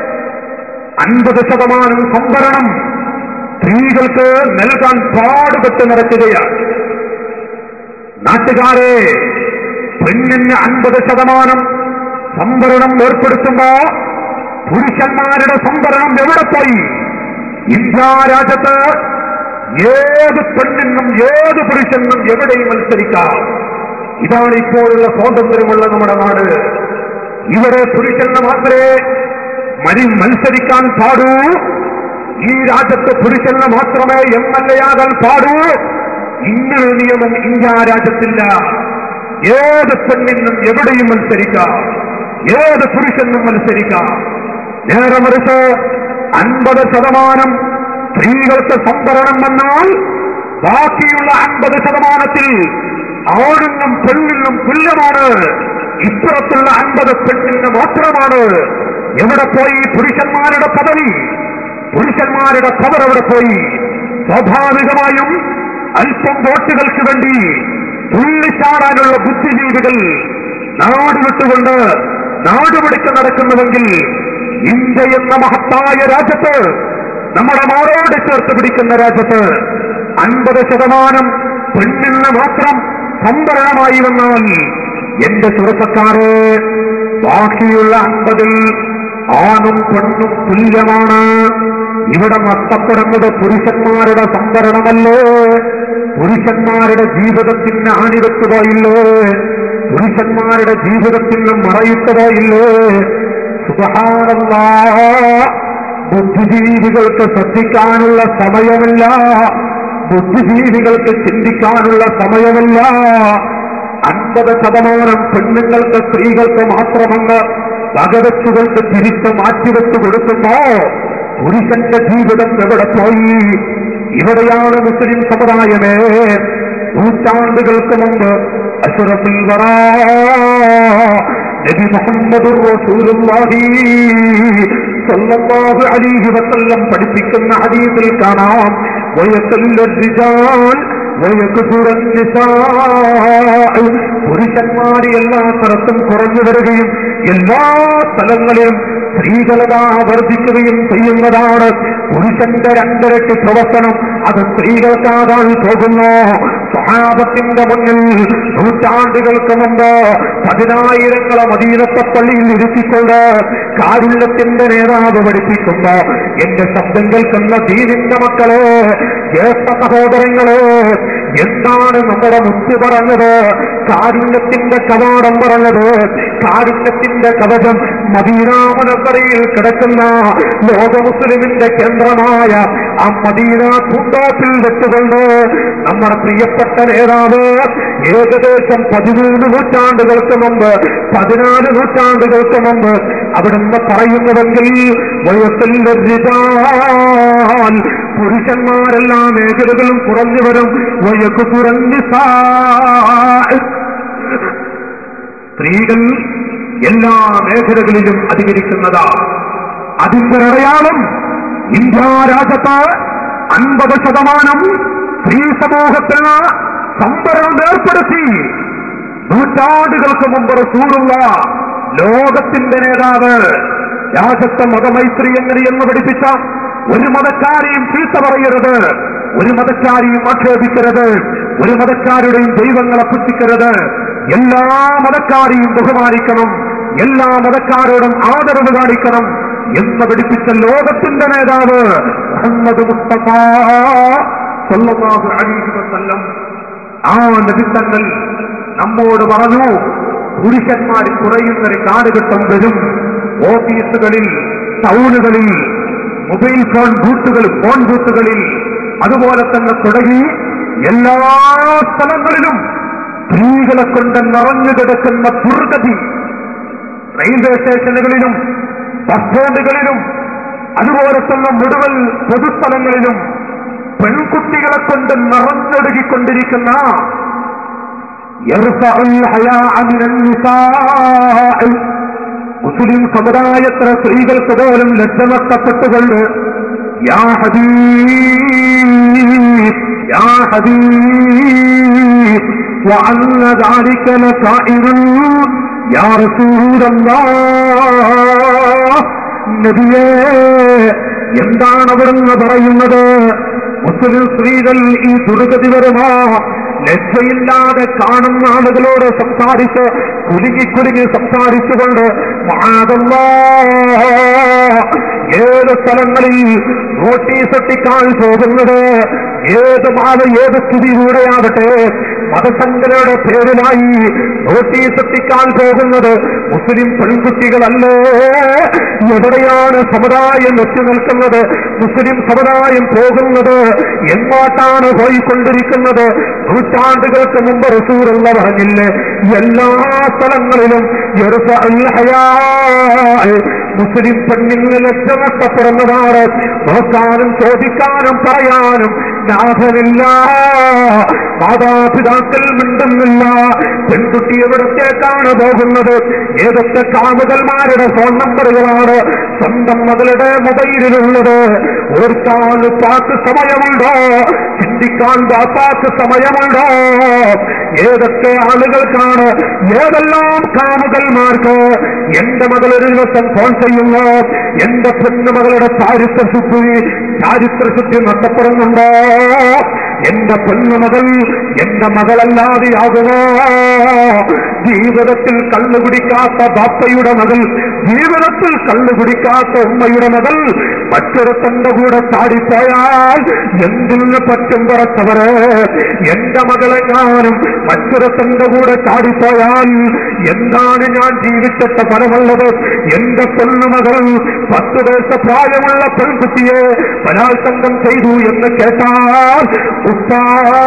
അൻപത് ശതമാനം സംവരണം സ്ത്രീകൾക്ക് നൽകാൻ പാടുപെട്ട് നടക്കുകയാണ് നാട്ടുകാരെ പെണ്ണിന് അൻപത് ശതമാനം സംവരണം ഏർപ്പെടുത്തുമ്പോ പുരുഷന്മാരുടെ സംവരണം എവിടെ പോയി ഇന്ത്യ രാജ്യത്ത് ഏത് പെണ്ണിനും ഏത് പുരുഷനും എവിടെയും മത്സരിക്കാം ഇതാണ് ഇപ്പോഴുള്ള സ്വാതന്ത്ര്യമുള്ള നമ്മുടെ നാട് ഇവിടെ പുരുഷന് മാത്രമേ മരി മത്സരിക്കാൻ പാടൂ ഈ രാജ്യത്ത് പുരുഷന് മാത്രമേ എം എൽ എ ആകാൻ പാടൂ ഇങ്ങനെ നിയമം ഇന്ത്യ രാജ്യത്തില്ല ഏത് പെണ്ണിനും എവിടെയും മത്സരിക്കാം ഏത് പുരുഷനും മത്സരിക്കാം നേരെ മറിച്ച് അൻപത് ശതമാനം സ്ത്രീകൾക്ക് സംവരണം വന്നാൽ ബാക്കിയുള്ള അൻപത് ശതമാനത്തിൽ ആണിനും പെണ്ണിനും തുല്യമാണ് ഇപ്പുറത്തുള്ള അൻപത് പെണ്ണിന് മാത്രമാണ് എവിടെ പോയി പുരുഷന്മാരുടെ പദവി പുരുഷന്മാരുടെ പവർ എവിടെ പോയി സ്വാഭാവികമായും അല്പം വോട്ടുകൾക്ക് വേണ്ടി തുള്ളിച്ചാടാനുള്ള ബുദ്ധിജീവികൾ നാട് വിട്ടുകൊണ്ട് നാട് പിടിച്ച് നടക്കുന്നുവെങ്കിൽ ഇന്ത്യ എന്ന മഹത്തായ രാജ്യത്ത് നമ്മുടെ മാറോട് ചേർത്ത് പിടിക്കുന്ന രാജ്യത്ത് അൻപത് ശതമാനം പെണ്ണിന് മാത്രം സംവരണമായി വന്നാൽ എന്റെ ചെറുപ്പക്കാരെ ബാക്കിയുള്ള അൻപതിൽ ആണും പെണ്ണും തുല്യമാണ് ഇവിടെ നഷ്ടപ്പെടുന്നത് പുരുഷന്മാരുടെ സംവരണമല്ലേ പുരുഷന്മാരുടെ ജീവിതത്തിന് ആണിവെച്ചു പോയില്ലേ പുരുഷന്മാരുടെ ജീവിതത്തിന് മറയിട്ടു പോയില്ലേ സുബഹാനല്ലാ ബുദ്ധിജീവികൾക്ക് ശ്രദ്ധിക്കാനുള്ള സമയമില്ല ബുദ്ധിജീവികൾക്ക് ചിന്തിക്കാനുള്ള സമയമില്ല അൻപത് ശതമാനം പെണ്ണുങ്ങൾക്ക് സ്ത്രീകൾക്ക് മാത്രമെന്ന് വകവെച്ചുകൊണ്ട് തിരിച്ച് മാറ്റിവെച്ചു കൊടുക്കുമ്പോ പുരുഷന്റെ ജീവിതം എവിടെ പോയി ഇവിടെയാണ് മുസ്ലിം സമുദായമേ നൂറ്റാണ്ടുകൾക്ക് മുമ്പ് അഷറഫുൽ വറാ നബി മുഹമ്മദ് റസൂലുള്ളാഹി സല്ലല്ലാഹു അലൈഹി വസല്ലം പഠിപ്പിക്കുന്ന ഹദീസിൽ കാണാം വയസല്ല റിജാൽ വയക്സുറ നിസാ പുരുഷന്മാർ എല്ലാ സ്ഥലത്തും കുറഞ്ഞു വരികയും എല്ലാ സ്ഥലങ്ങളിലും സ്ത്രീകളതാ വർദ്ധിക്കുകയും ചെയ്യുന്നതാണ് പുരുഷന്റെ രണ്ടരട്ടി പ്രവർത്തനം അത് സ്ത്രീകൾക്കാകാൻ പോകുന്നു സ്വഹാബത്തിന്റെ മുന്നിൽ നൂറ്റാണ്ടുകൾക്ക് മുമ്പ് പതിനായിരങ്ങളെ മദീനത്തെ പള്ളിയിൽ ഇരുത്തിക്കൊണ്ട് കാരുണ്യത്തിന്റെ നേതാവ് പഠിപ്പിക്കുമ്പോ എന്റെ ശബ്ദം കേൾക്കുന്ന ദീനിന്റെ മക്കളെ ജ്യേഷ്ഠ സഹോദരങ്ങളെ എന്താണ് നമ്മുടെ മുത്ത് പറഞ്ഞത് കാരുണ്യത്തിന്റെ കവാടം പറഞ്ഞത് കാരുണ്യത്തിന്റെ കവചം മദീനാമനസറിയിൽ കിടക്കുന്ന ലോക മുസ്ലിമിന്റെ കേന്ദ്രമായ ആ മദീന പൂന്തോപ്പിൽ വെച്ചുകൊണ്ട് നമ്മുടെ പ്രിയപ്പെട്ട നേതാവ് ഏകദേശം പതിമൂന്ന് നൂറ്റാണ്ടുകൾക്ക് മുമ്പ് പതിനാല് നൂറ്റാണ്ടുകൾക്ക് മുമ്പ് അവിടുന്ന് പറയുന്നുവെങ്കിൽ വയസ്സിന്റെ റിജാൽ പുരുഷന്മാരെല്ലാ മേഖലകളും കുറഞ്ഞു വരും വയക്ക് കുറഞ്ഞ സ്ത്രീകൾ എല്ലാ മേഖലകളിലും അധികരിക്കുന്നതാ അതിന്റെ അടയാളം ഇന്ത്യ രാജ്യത്ത് അൻപത് ശതമാനം സ്ത്രീ സമൂഹത്തിന് സംവരണം ഏർപ്പെടുത്തി നൂറ്റാണ്ടുകൾക്ക് മുമ്പ് റസൂലുള്ള ലോകത്തിന്റെ നേതാവ് രാജ്യത്തെ മതമൈത്രി എങ്ങനെയെന്ന് പഠിപ്പിച്ച ഒരു മതക്കാരെയും ചീത്ത പറയരുത് ഒരു മതക്കാരെയും ആക്ഷേപിക്കരുത് ഒരു മതക്കാരുടെയും ദൈവങ്ങളെ പുച്ഛിക്കരുത് എല്ലാ മതക്കാരെയും ബഹുമാനിക്കണം എല്ലാ മതക്കാരോടും ആദരവ് കാണിക്കണം എന്ന് പഠിപ്പിച്ച ലോകത്തിന്റെ നേതാവ് മുഹമ്മദ് മുസ്തഫ സല്ലല്ലാഹു അലൈഹി വസല്ലം ആ നബിത്തങ്ങൾ നമ്മോട് പറഞ്ഞു പുരുഷന്മാർ കുറയുന്നൊരു കാലഘട്ടം വരും ഓഫീസുകളിൽ ടൗണുകളിൽ മൊബൈൽ ഫോൺ ബൂത്തുകൾ ഫോൺ ബൂത്തുകളിൽ അതുപോലെ തന്നെ തുടങ്ങി എല്ലാ സ്ഥലങ്ങളിലും സ്ത്രീകളെ കൊണ്ട് നിറഞ്ഞു കിടക്കുന്ന ദുർഗതി റെയിൽവേ സ്റ്റേഷനുകളിലും ബസ് സ്റ്റാൻഡുകളിലും അതുപോലെ തന്നെ മുഴുവൻ പൊതുസ്ഥലങ്ങളിലും പെൺകുട്ടികളെ കൊണ്ട് നിറഞ്ഞൊടുകിക്കൊണ്ടിരിക്കുന്ന يرفع الحياء من النساء മുസ്ലിം സമുദായത്തിലെ സ്ത്രീകൾക്ക് പോലും ലജ്ജനഷ്ടപ്പെട്ടുകൊണ്ട് യാ ഹബീബ് യാ ഹബീബ് وأن ذلك لكائن يا رسول الله നബിയേ എന്താണ് അവിടുന്ന് പറയുന്നത് മുസ്ലിം സ്ത്രീകൾ ഈ ദുർഗതി വരുമോ ലജ്ജയില്ലാതെ കാണുന്ന ആളുകളോട് സംസാരിച്ച് കുലുങ്ങി കുലുങ്ങി സംസാരിച്ചുകൊണ്ട് മാതല്ലാ ഏത് സ്ഥലങ്ങളിൽ നോട്ടീസ് ഒട്ടിക്കാൻ പോകുന്നത് ഏത് മാല ഏത് സ്ഥിതിയിലൂടെയാവട്ടെ മതസംഘടനയുടെ പേരിലായി നോട്ടീസ് ഒട്ടിക്കാൻ പോകുന്നത് മുസ്ലിം പെൺകുട്ടികളല്ലേ എവിടെയാണ് സമുദായം എത്തി നിൽക്കുന്നത് മുസ്ലിം സമുദായം പോകുന്നത് എങ്ങോട്ടാണ് പോയിക്കൊണ്ടിരിക്കുന്നത് നൂറ്റാണ്ടുകൾക്ക് മുമ്പ് റസൂറുള്ള പറഞ്ഞില്ലേ എല്ലാ സ്ഥലങ്ങളിലും യർഫഉൽ ഹയാ മുസ്ലിം പെണ്ണുങ്ങൾ ലക്ഷണഷ്ടപ്പെടുന്നതാണ് നോക്കാനും ചോദിക്കാനും പറയാനും നാഥനില്ല മാതാപിതാക്കൾ മിണ്ടുന്നില്ല പെൺകുട്ടി എവിടത്തേക്കാണ് പോകുന്നത് ഏതൊക്കെ കാമുകന്മാരുടെ ഫോൺ നമ്പറുകളാണ് സ്വന്തം മകളുടെ മൊബൈലിലുള്ളത് ഓർക്കാൻ പാക്ക് സമയമുണ്ടോ ചിന്തിക്കാൻ ബാപ്പാക്ക് സമയമുണ്ടോ ഏതൊക്കെ ആളുകൾക്കാണ് ഏതെല്ലാം കാമുകന്മാർക്ക് എന്റെ മകൾ ഒരു ദിവസം ഫോൺ ചെയ്യുന്നു എന്റെ പെണ്ണുമകളുടെ ചാരിത്രശുദ്ധി ചാരിത്രശുദ്ധി നഷ്ടപ്പെടുന്നുണ്ടോ എന്റെ പെണ്ണുമകൾ എന്റെ മകളല്ലാതെയാകുമോ ജീവിതത്തിൽ കള്ളു കുടിക്കാത്ത ബാപ്പയുടെ മകൾ ജീവിതത്തിൽ കള്ളു കുടിക്കാത്ത ഉമ്മയുടെ മകൾ മറ്റൊരുത്തന്റെ കൂടെ ചാടിപ്പോയാൽ എന്തിന് പറ്റും പുറത്തവര് എന്റെ മകളെങ്ങാനും മറ്റൊരുത്തന്റെ കൂടെ ചാടിപ്പോയാൽ എന്താണ് ഞാൻ ജീവിച്ചിട്ട ഫലമുള്ളത് എന്റെ പെണ്ണുമകൾ പത്ത് വയസ്സ് പ്രായമുള്ള പെൺകുട്ടിയെ ബലാത്സംഗം ചെയ്തു എന്ന് കേട്ടാൽ ഉപ്പാ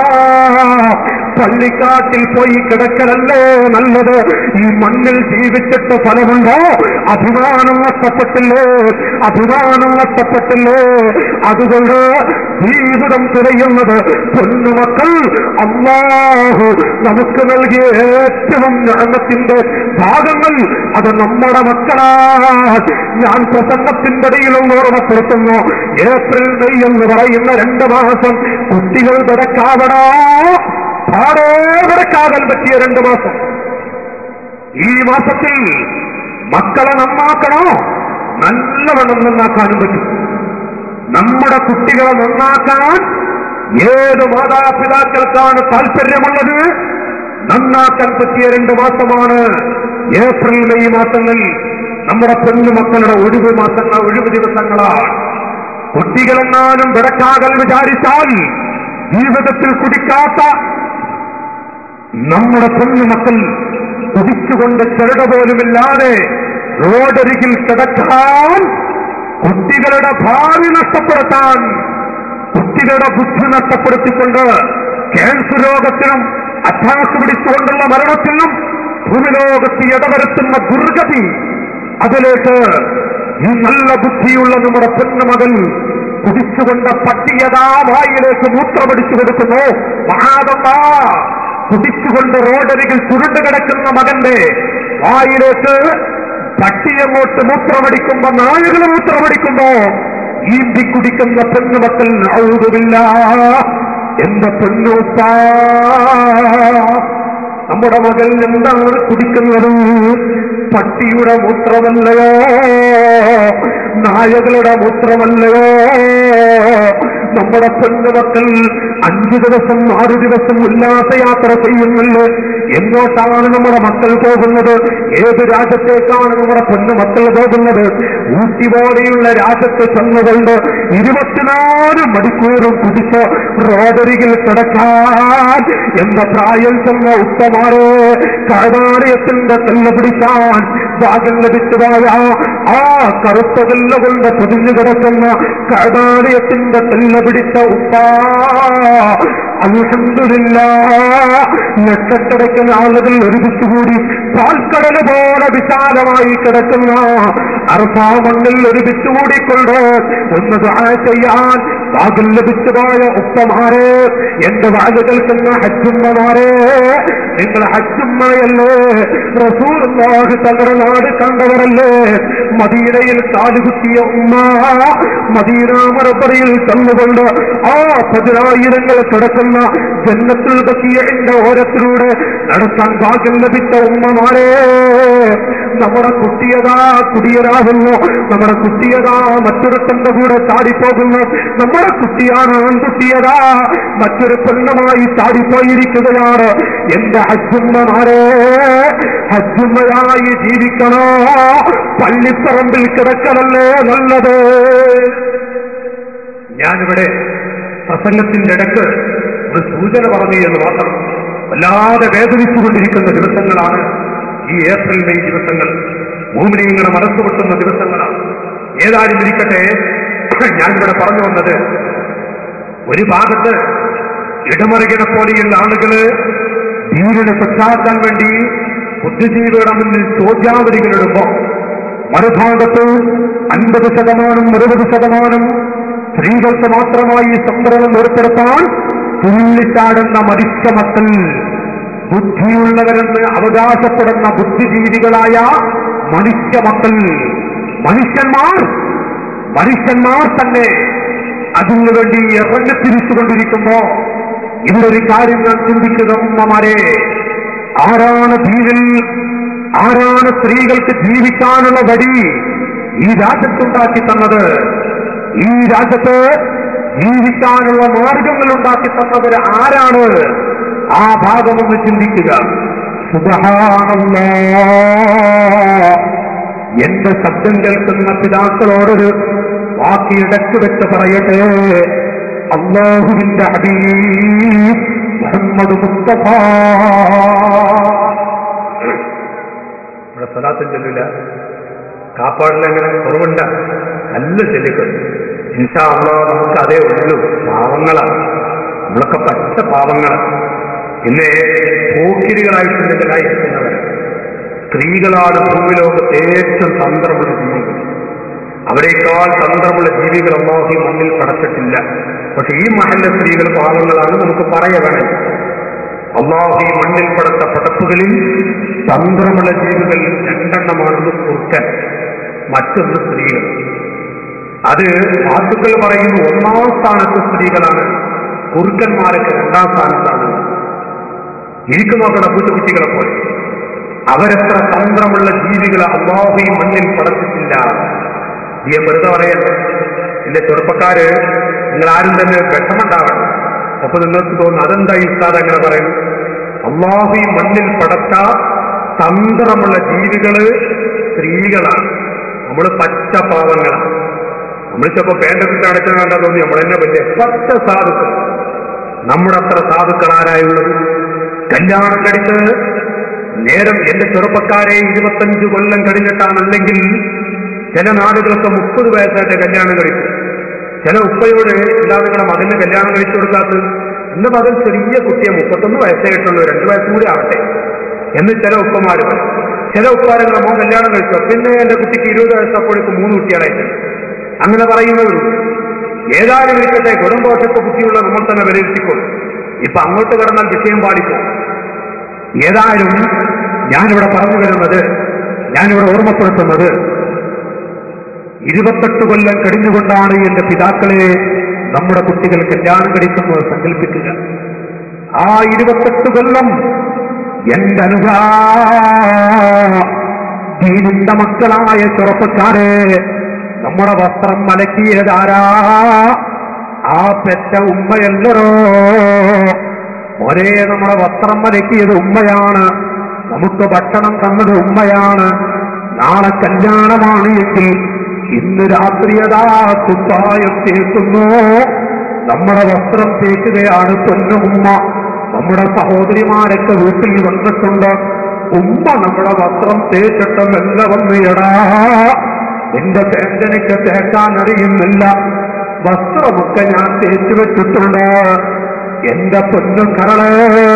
പള്ളിക്കാട്ടിൽ പോയി കിടക്കലല്ലേ നല്ലത് ഈ മണ്ണിൽ ജീവിച്ചിട്ട് ഫലമുണ്ടോ അഭിമാനം നഷ്ടപ്പെട്ടില്ലേ അഭിമാനം നഷ്ടപ്പെട്ടില്ലേ അതുകൊണ്ട് ജീവിതം തിരയുന്നത് പൊന്നുമക്കൾ അള്ളാഹു നമുക്ക് നൽകിയ ഏറ്റവും ജ്ഞാനത്തിന്റെ ഭാഗങ്ങൾ അത് നമ്മുടെ മക്കളാ ഞാൻ പ്രസംഗത്തിന്റെ ഇടയിലും ഓർമ്മപ്പെടുത്തുന്നു ഏപ്രിൽ മെയ് എന്ന് പറയുന്ന രണ്ട് മാസം കുട്ടികൾ കിടക്കാവടാ പാടേ കിടക്കാകാൻ പറ്റിയ രണ്ട് മാസം ഈ മാസത്തിൽ മക്കളെ നന്നാക്കണോ നല്ലവണ്ണം നന്നാക്കാനും പറ്റും നമ്മുടെ കുട്ടികളെ നന്നാക്കാൻ ഏത് മാതാപിതാക്കൾക്കാണ് താല്പര്യമുള്ളത് നന്നാക്കാൻ പറ്റിയ രണ്ട് മാസമാണ് ഏപ്രിൽ മെയ് മാസങ്ങൾ നമ്മുടെ പെണ്ണുമക്കളുടെ ഒഴിവ് മാസങ്ങൾ ഒഴിവ് ദിവസങ്ങളാണ് കുട്ടികളെങ്ങാനും വിടക്കാകൽ വിചാരിച്ചാൽ ജീവിതത്തിൽ കുടിക്കാത്ത നമ്മുടെ കുഞ്ഞുമക്കൾ കുടിച്ചുകൊണ്ട് ചെറുക പോലുമില്ലാതെ റോഡരികിൽ കിടക്കാൻ കുട്ടികളുടെ ഭാവി നഷ്ടപ്പെടുത്താൻ കുട്ടികളുടെ ബുദ്ധി നഷ്ടപ്പെടുത്തിക്കൊണ്ട് ക്യാൻസർ രോഗത്തിനും അറ്റാക്ക് പിടിച്ചുകൊണ്ടുള്ള മരണത്തിനും ഭൂമിലോകത്ത് ഇടവരുത്തുന്ന ദുർഗതി അതിലേക്ക് ഈ നല്ല ബുദ്ധിയുള്ള നമ്മുടെ പെണ്ണുമകൻ കുടിച്ചുകൊണ്ട് പട്ടിയതാ വായിലേക്ക് മൂത്രമടിച്ചു കൊടുക്കുന്നു മഹാദമ്മാ കുടിച്ചുകൊണ്ട് റോഡരികിൽ ചുരുണ്ടു കിടക്കുന്ന മകന്റെ വായിലേക്ക് പട്ടിയങ്ങോട്ട് മൂത്രമടിക്കുമ്പോ നാളുകൾ മൂത്രമടിക്കുമ്പോ ഈന്തി കുടിക്കുന്ന പെണ്ണുമക്കൾ ഔതുമില്ല എന്റെ പെണ്ണുപ്പാ നമ്മുടെ മകൾ എന്താണ് കുടിക്കുന്നത് പട്ടിയുടെ മൂത്രമല്ലയോ നായകളുടെ മൂത്രമല്ലയോ നമ്മുടെ പെണ്ണുമക്കൾ അഞ്ചു ദിവസം ആറ് ദിവസം ഉല്ലാസയാത്ര ചെയ്യുന്നില്ല എങ്ങോട്ടാണ് നമ്മുടെ മക്കൾ പോകുന്നത് ഏത് രാജ്യത്തേക്കാണ് നമ്മുടെ പെണ്ണുമക്കൾ പോകുന്നത് ഊട്ടി പോലെയുള്ള രാജ്യത്ത് ചെന്നുകൊണ്ട് ഇരുപത്തിനാല് മണിക്കൂറും കുടിച്ച് റോഡരികിൽ കിടക്കാൻ എന്ന പ്രായം ചെന്ന ഉത്തമാരെ കഴനാലയത്തിന്റെ തെല്ല പിടിക്കാൻ ഭാഗം ലഭിച്ചതായ ആ കറുത്ത തെല്ല കൊണ്ട് പൊതിഞ്ഞു കിടക്കുന്ന കഴനാലയത്തിന്റെ തെല്ല പിടിച്ച ഉപ്പ അൽഹംദുലില്ല ലക്ഷക്കണക്കിന് ആളുകൾ ഒരുമിച്ചുകൂടി പാൽക്കടല് പോലെ വിശാലമായി കിടക്കുന്ന അർഭാമണ്ണിൽ ഒരുമിച്ചുകൂടിക്കൊണ്ട് ഒന്ന് ദുആ ചെയ്യാൻ ഭാഗ്യം ലഭിച്ചതായ ഉപ്പമാരെ എന്റെ വാഴ കേൾക്കുന്ന ഹജ്ജുമ്മമാരെ നിങ്ങൾ ഹജ്ജുമ്മയല്ലേ റസൂർഹ് തങ്ങളുടെ നാട് കണ്ടവരല്ലേ മദീനയിൽ കാലുകുത്തിയ ഉമ്മ മദീന മറപ്പറയിൽ തന്നുകൊണ്ട് ആ പതിനായിരങ്ങൾ കിടക്കുന്ന ജന്നത്തിൽ ബക്കിയന്റെ ഓരത്തിലൂടെ നടത്താൻ ഭാഗ്യം ലഭിച്ച ഉമ്മമാരെ നമ്മുടെ കുട്ടിയതാ കുടിയരാകുന്നു നമ്മുടെ കുട്ടിയതാ മറ്റൊരുത്തന്റെ കൂടെ ചാടിപ്പോകുന്നു നമ്മുടെ കുട്ടിയാണ് ആൺകുട്ടിയതാ മറ്റൊരു പെണ്ണുമായി ചാടിപ്പോയിരിക്കുകയാണ് എന്റെ ഹജ്ജുമ്മമാരെ ഹജ്ജുമ്മയായി ജീവിക്കണോ പള്ളിപ്പറമ്പിൽ കിടക്കലല്ലേ നല്ലത് ഞാനിവിടെ പ്രസംഗത്തിന്റെ ഇടക്ക് ഒരു സൂചന പറഞ്ഞു എന്ന് മാത്രം വല്ലാതെ വേദനിച്ചുകൊണ്ടിരിക്കുന്ന ദിവസങ്ങളാണ് ഈ ഏപ്രിൽ മെയ് ദിവസങ്ങൾ ഭൂമിനെ ഇങ്ങനെ മനസ്സ് പൊട്ടുന്ന ദിവസങ്ങളാണ് ഏതായാലും ഇരിക്കട്ടെ ഞാനിവിടെ പറഞ്ഞു വന്നത് ഒരു ഭാഗത്ത് ഇടമറികനെ പോലെയുള്ള ആളുകള് ധീരനെ തെറ്റാക്കാൻ വേണ്ടി ബുദ്ധിജീവികളുടെ മുന്നിൽ ചോദ്യാവലികളിടുമ്പോ മറുഭാഗത്ത് അൻപത് ശതമാനം അറുപത് ശതമാനം സ്ത്രീകൾക്ക് മാത്രമായി സംവരണം ഏർപ്പെടുത്താൻ തുള്ളിച്ചാടുന്ന മരിച്ച മക്കൾ ബുദ്ധിയുള്ളവരെന്ന് അവകാശപ്പെടുന്ന ബുദ്ധിജീവികളായ മനുഷ്യ മക്കൾ മനുഷ്യന്മാർ മനുഷ്യന്മാർ തന്നെ അതിനു വേണ്ടി ഇറങ്ങിത്തിരിച്ചുകൊണ്ടിരിക്കുമ്പോ ഇവരൊരു കാര്യം ഞാൻ ചിന്തിക്കുക ഉമ്മമാരെ ആരാണ് ധീരിൽ ആരാണ് സ്ത്രീകൾക്ക് ജീവിക്കാനുള്ള വഴി ഈ രാജ്യത്തുണ്ടാക്കി തന്നത് ഈ രാജ്യത്ത് ജീവിക്കാനുള്ള മാർഗങ്ങൾ ഉണ്ടാക്കി തന്നവർ ആരാണ് ആ ഭാഗമൊന്ന് ചിന്തിക്കുക സുബഹാനല്ലാ എന്റെ ശബ്ദം കേൾക്കുന്ന പിതാക്കളോടൊരു വാക്ക് ഇടയ്ക്ക് വെച്ച് പറയട്ടെ അള്ളാഹുവിന്റെ ഹബീബ് മുഹമ്മദ് മുസ്തഫ ഇവിടെ സ്വലാത്തും ചെല്ലില്ല കാപ്പാടിലെങ്ങനെ കുറവുണ്ട നല്ല ചെല്ലിക്കൾ ഇൻഷാ അള്ളാ നമുക്ക് അതേ ഉള്ളൂ പാവങ്ങളാണ് നമ്മളൊക്കെ പച്ച പാവങ്ങളാണ് പിന്നെ പോക്കിരികളായിട്ടുള്ളവരായിരിക്കുന്നവർ സ്ത്രീകളാണ് ഭൂമിലോകത്ത് ഏറ്റവും തന്ത്രമുള്ള ജീവികൾ അവരെക്കാൾ തന്ത്രമുള്ള ജീവികൾ അള്ളാഹി മണ്ണിൽ പടച്ചിട്ടില്ല പക്ഷെ ഈ മഹല്ല സ്ത്രീകൾ പാവങ്ങളാണ് നമുക്ക് പറയണം അള്ളാഹു ഈ മണ്ണിൽ പടത്ത പടപ്പുകളിൽ തന്ത്രമുള്ള ജീവികൾ രണ്ടെണ്ണമാണെന്ന് കുറുക്കൻ മറ്റൊന്ന് സ്ത്രീകൾ അത് വാക്കുകൾ പറയുന്നു ഒന്നാം സ്ഥാനത്ത് സ്ത്രീകളാണ് കുറുക്കന്മാരൊക്കെ രണ്ടാം സ്ഥാനത്താണ് ഇരിക്കു നോക്കണം പൂച്ചക്കുട്ടികളെ പോലെ അവരെത്ര തന്ത്രമുള്ള ജീവികളെ അള്ളാഹു ഈ മണ്ണിൽ പടച്ചിട്ടില്ല ഈ വെറുതെ പറയല്ല എന്റെ ചെറുപ്പക്കാര് നിങ്ങൾ ആരും തന്നെ വിഷമുണ്ടാവണം അപ്പൊ നിങ്ങൾക്ക് തോന്നുന്നു അതെന്താ ഈ ഉസ്താദ് അങ്ങനെ പറയുന്നു അള്ളാഹു ഈ മണ്ണിൽ പടച്ച തന്ത്രമുള്ള ജീവികള് സ്ത്രീകളാണ് നമ്മൾ പച്ച പാവങ്ങളാണ് നമ്മൾ ചിലപ്പോ പേണ്ടൊക്കെ അടച്ചാൽ കണ്ടാ തോന്നി നമ്മൾ തന്നെ പറ്റിയ പച്ച സാധുക്കൾ നമ്മുടെ അത്ര സാധുക്കൾ ആരായുള്ളത് കല്യാണം കഴിച്ച് നേരം എന്റെ ചെറുപ്പക്കാരെ ഇരുപത്തഞ്ച് കൊല്ലം കഴിഞ്ഞിട്ടാണല്ലെങ്കിൽ ചില നാടുകളൊക്കെ മുപ്പത് വയസ്സായിട്ട് കല്യാണം കഴിക്കും ചില ഉപ്പയോട് ഇല്ലാതെ നിങ്ങളുടെ മകന് കല്യാണം കഴിച്ചു കൊടുക്കാത്തത് ഇന്ന് മകൻ ചെറിയ കുട്ടിയെ മുപ്പത്തൊന്ന് വയസ്സായിട്ടുള്ളൂ രണ്ടു വയസ്സും കൂടി ആവട്ടെ എന്ന് ചില ഉപ്പമാര് പറയും ചില ഉപ്പാരങ്ങൾ മോൻ കല്യാണം കഴിച്ചോ പിന്നെ എന്റെ കുട്ടിക്ക് ഇരുപത് വയസ്സപ്പോഴേക്ക് മൂന്ന് കുട്ടികളായിട്ട് അങ്ങനെ പറയുന്നവരുണ്ട് ഏതായാലും ഇരിക്കട്ടെ കുടുംബോഷത്തെ ബുദ്ധിയുള്ള നമ്മൾ തന്നെ വിലയിരുത്തിക്കൊള്ളു ഇപ്പൊ അങ്ങോട്ട് കിടന്നാൽ വിഷയം പാടിപ്പോ ഏതായാലും ഞാനിവിടെ പറഞ്ഞു വരുന്നത് ഞാനിവിടെ ഓർമ്മപ്പെടുത്തുന്നത് ഇരുപത്തെട്ട് കൊല്ലം കഴിഞ്ഞുകൊണ്ടാണ് എന്റെ പിതാക്കളെ നമ്മുടെ കുട്ടികൾ കല്യാണം കഴിക്കുന്നത് സങ്കല്പിക്കുക ആ ഇരുപത്തെട്ട് കൊല്ലം എന്റെ അനുജാ ദീനിന്റെ മക്കളായ ചെറുപ്പക്കാരെ നമ്മുടെ വസ്ത്രം മലക്കിയതാരാ ആ പെറ്റ ഉമ്മയല്ലറോ ഒരേ നമ്മുടെ വസ്ത്രം മലക്കിയത് ഉമ്മയാണ് നമുക്ക് ഭക്ഷണം തന്നത് ഉമ്മയാണ് നാളെ കല്യാണമാണ് എങ്കിൽ ഇന്ന് രാത്രിയതാ കുപ്പായം തേക്കുന്നു നമ്മുടെ വസ്ത്രം തേക്കുകയാണ് പൊന്നു ഉമ്മ നമ്മുടെ സഹോദരിമാരൊക്കെ വീട്ടിൽ വന്നിട്ടുണ്ട് ഉമ്മ നമ്മുടെ വസ്ത്രം തേച്ചിട്ട് മെല്ലെ വന്ന് എടാ എന്റെ പേരനിക്ക് തേക്കാൻ അറിയുന്നില്ല വസ്ത്രമൊക്കെ ഞാൻ തേച്ചു വെച്ചിട്ടുണ്ട് എന്റെ പൊന്നും കരളേ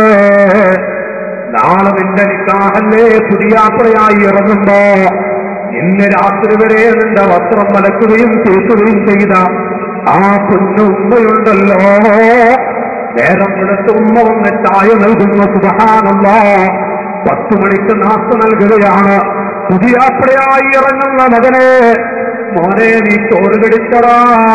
നാളെ നിന്റെ നിക്കാഹല്ലേ പുതിയാത്രയായി ഇറങ്ങുമ്പോ ഇന്ന് രാത്രി വരെ നിന്റെ വസ്ത്രം മലക്കുകയും തേക്കുകയും ചെയ്ത ആ കുഞ്ഞുമ്മയുണ്ടല്ലോ നേരം വെളുത്ത് ഉമ്മ വന്ന് ചായ നൽകുന്ന സുബഹാനല്ല പത്തു മണിക്ക് നാസ്ത നൽകുകയാണ് പുതിയാപ്പടയായി ഇറങ്ങുന്ന മകനെ മോനെ നീ ചോറ് കടിച്ചടാ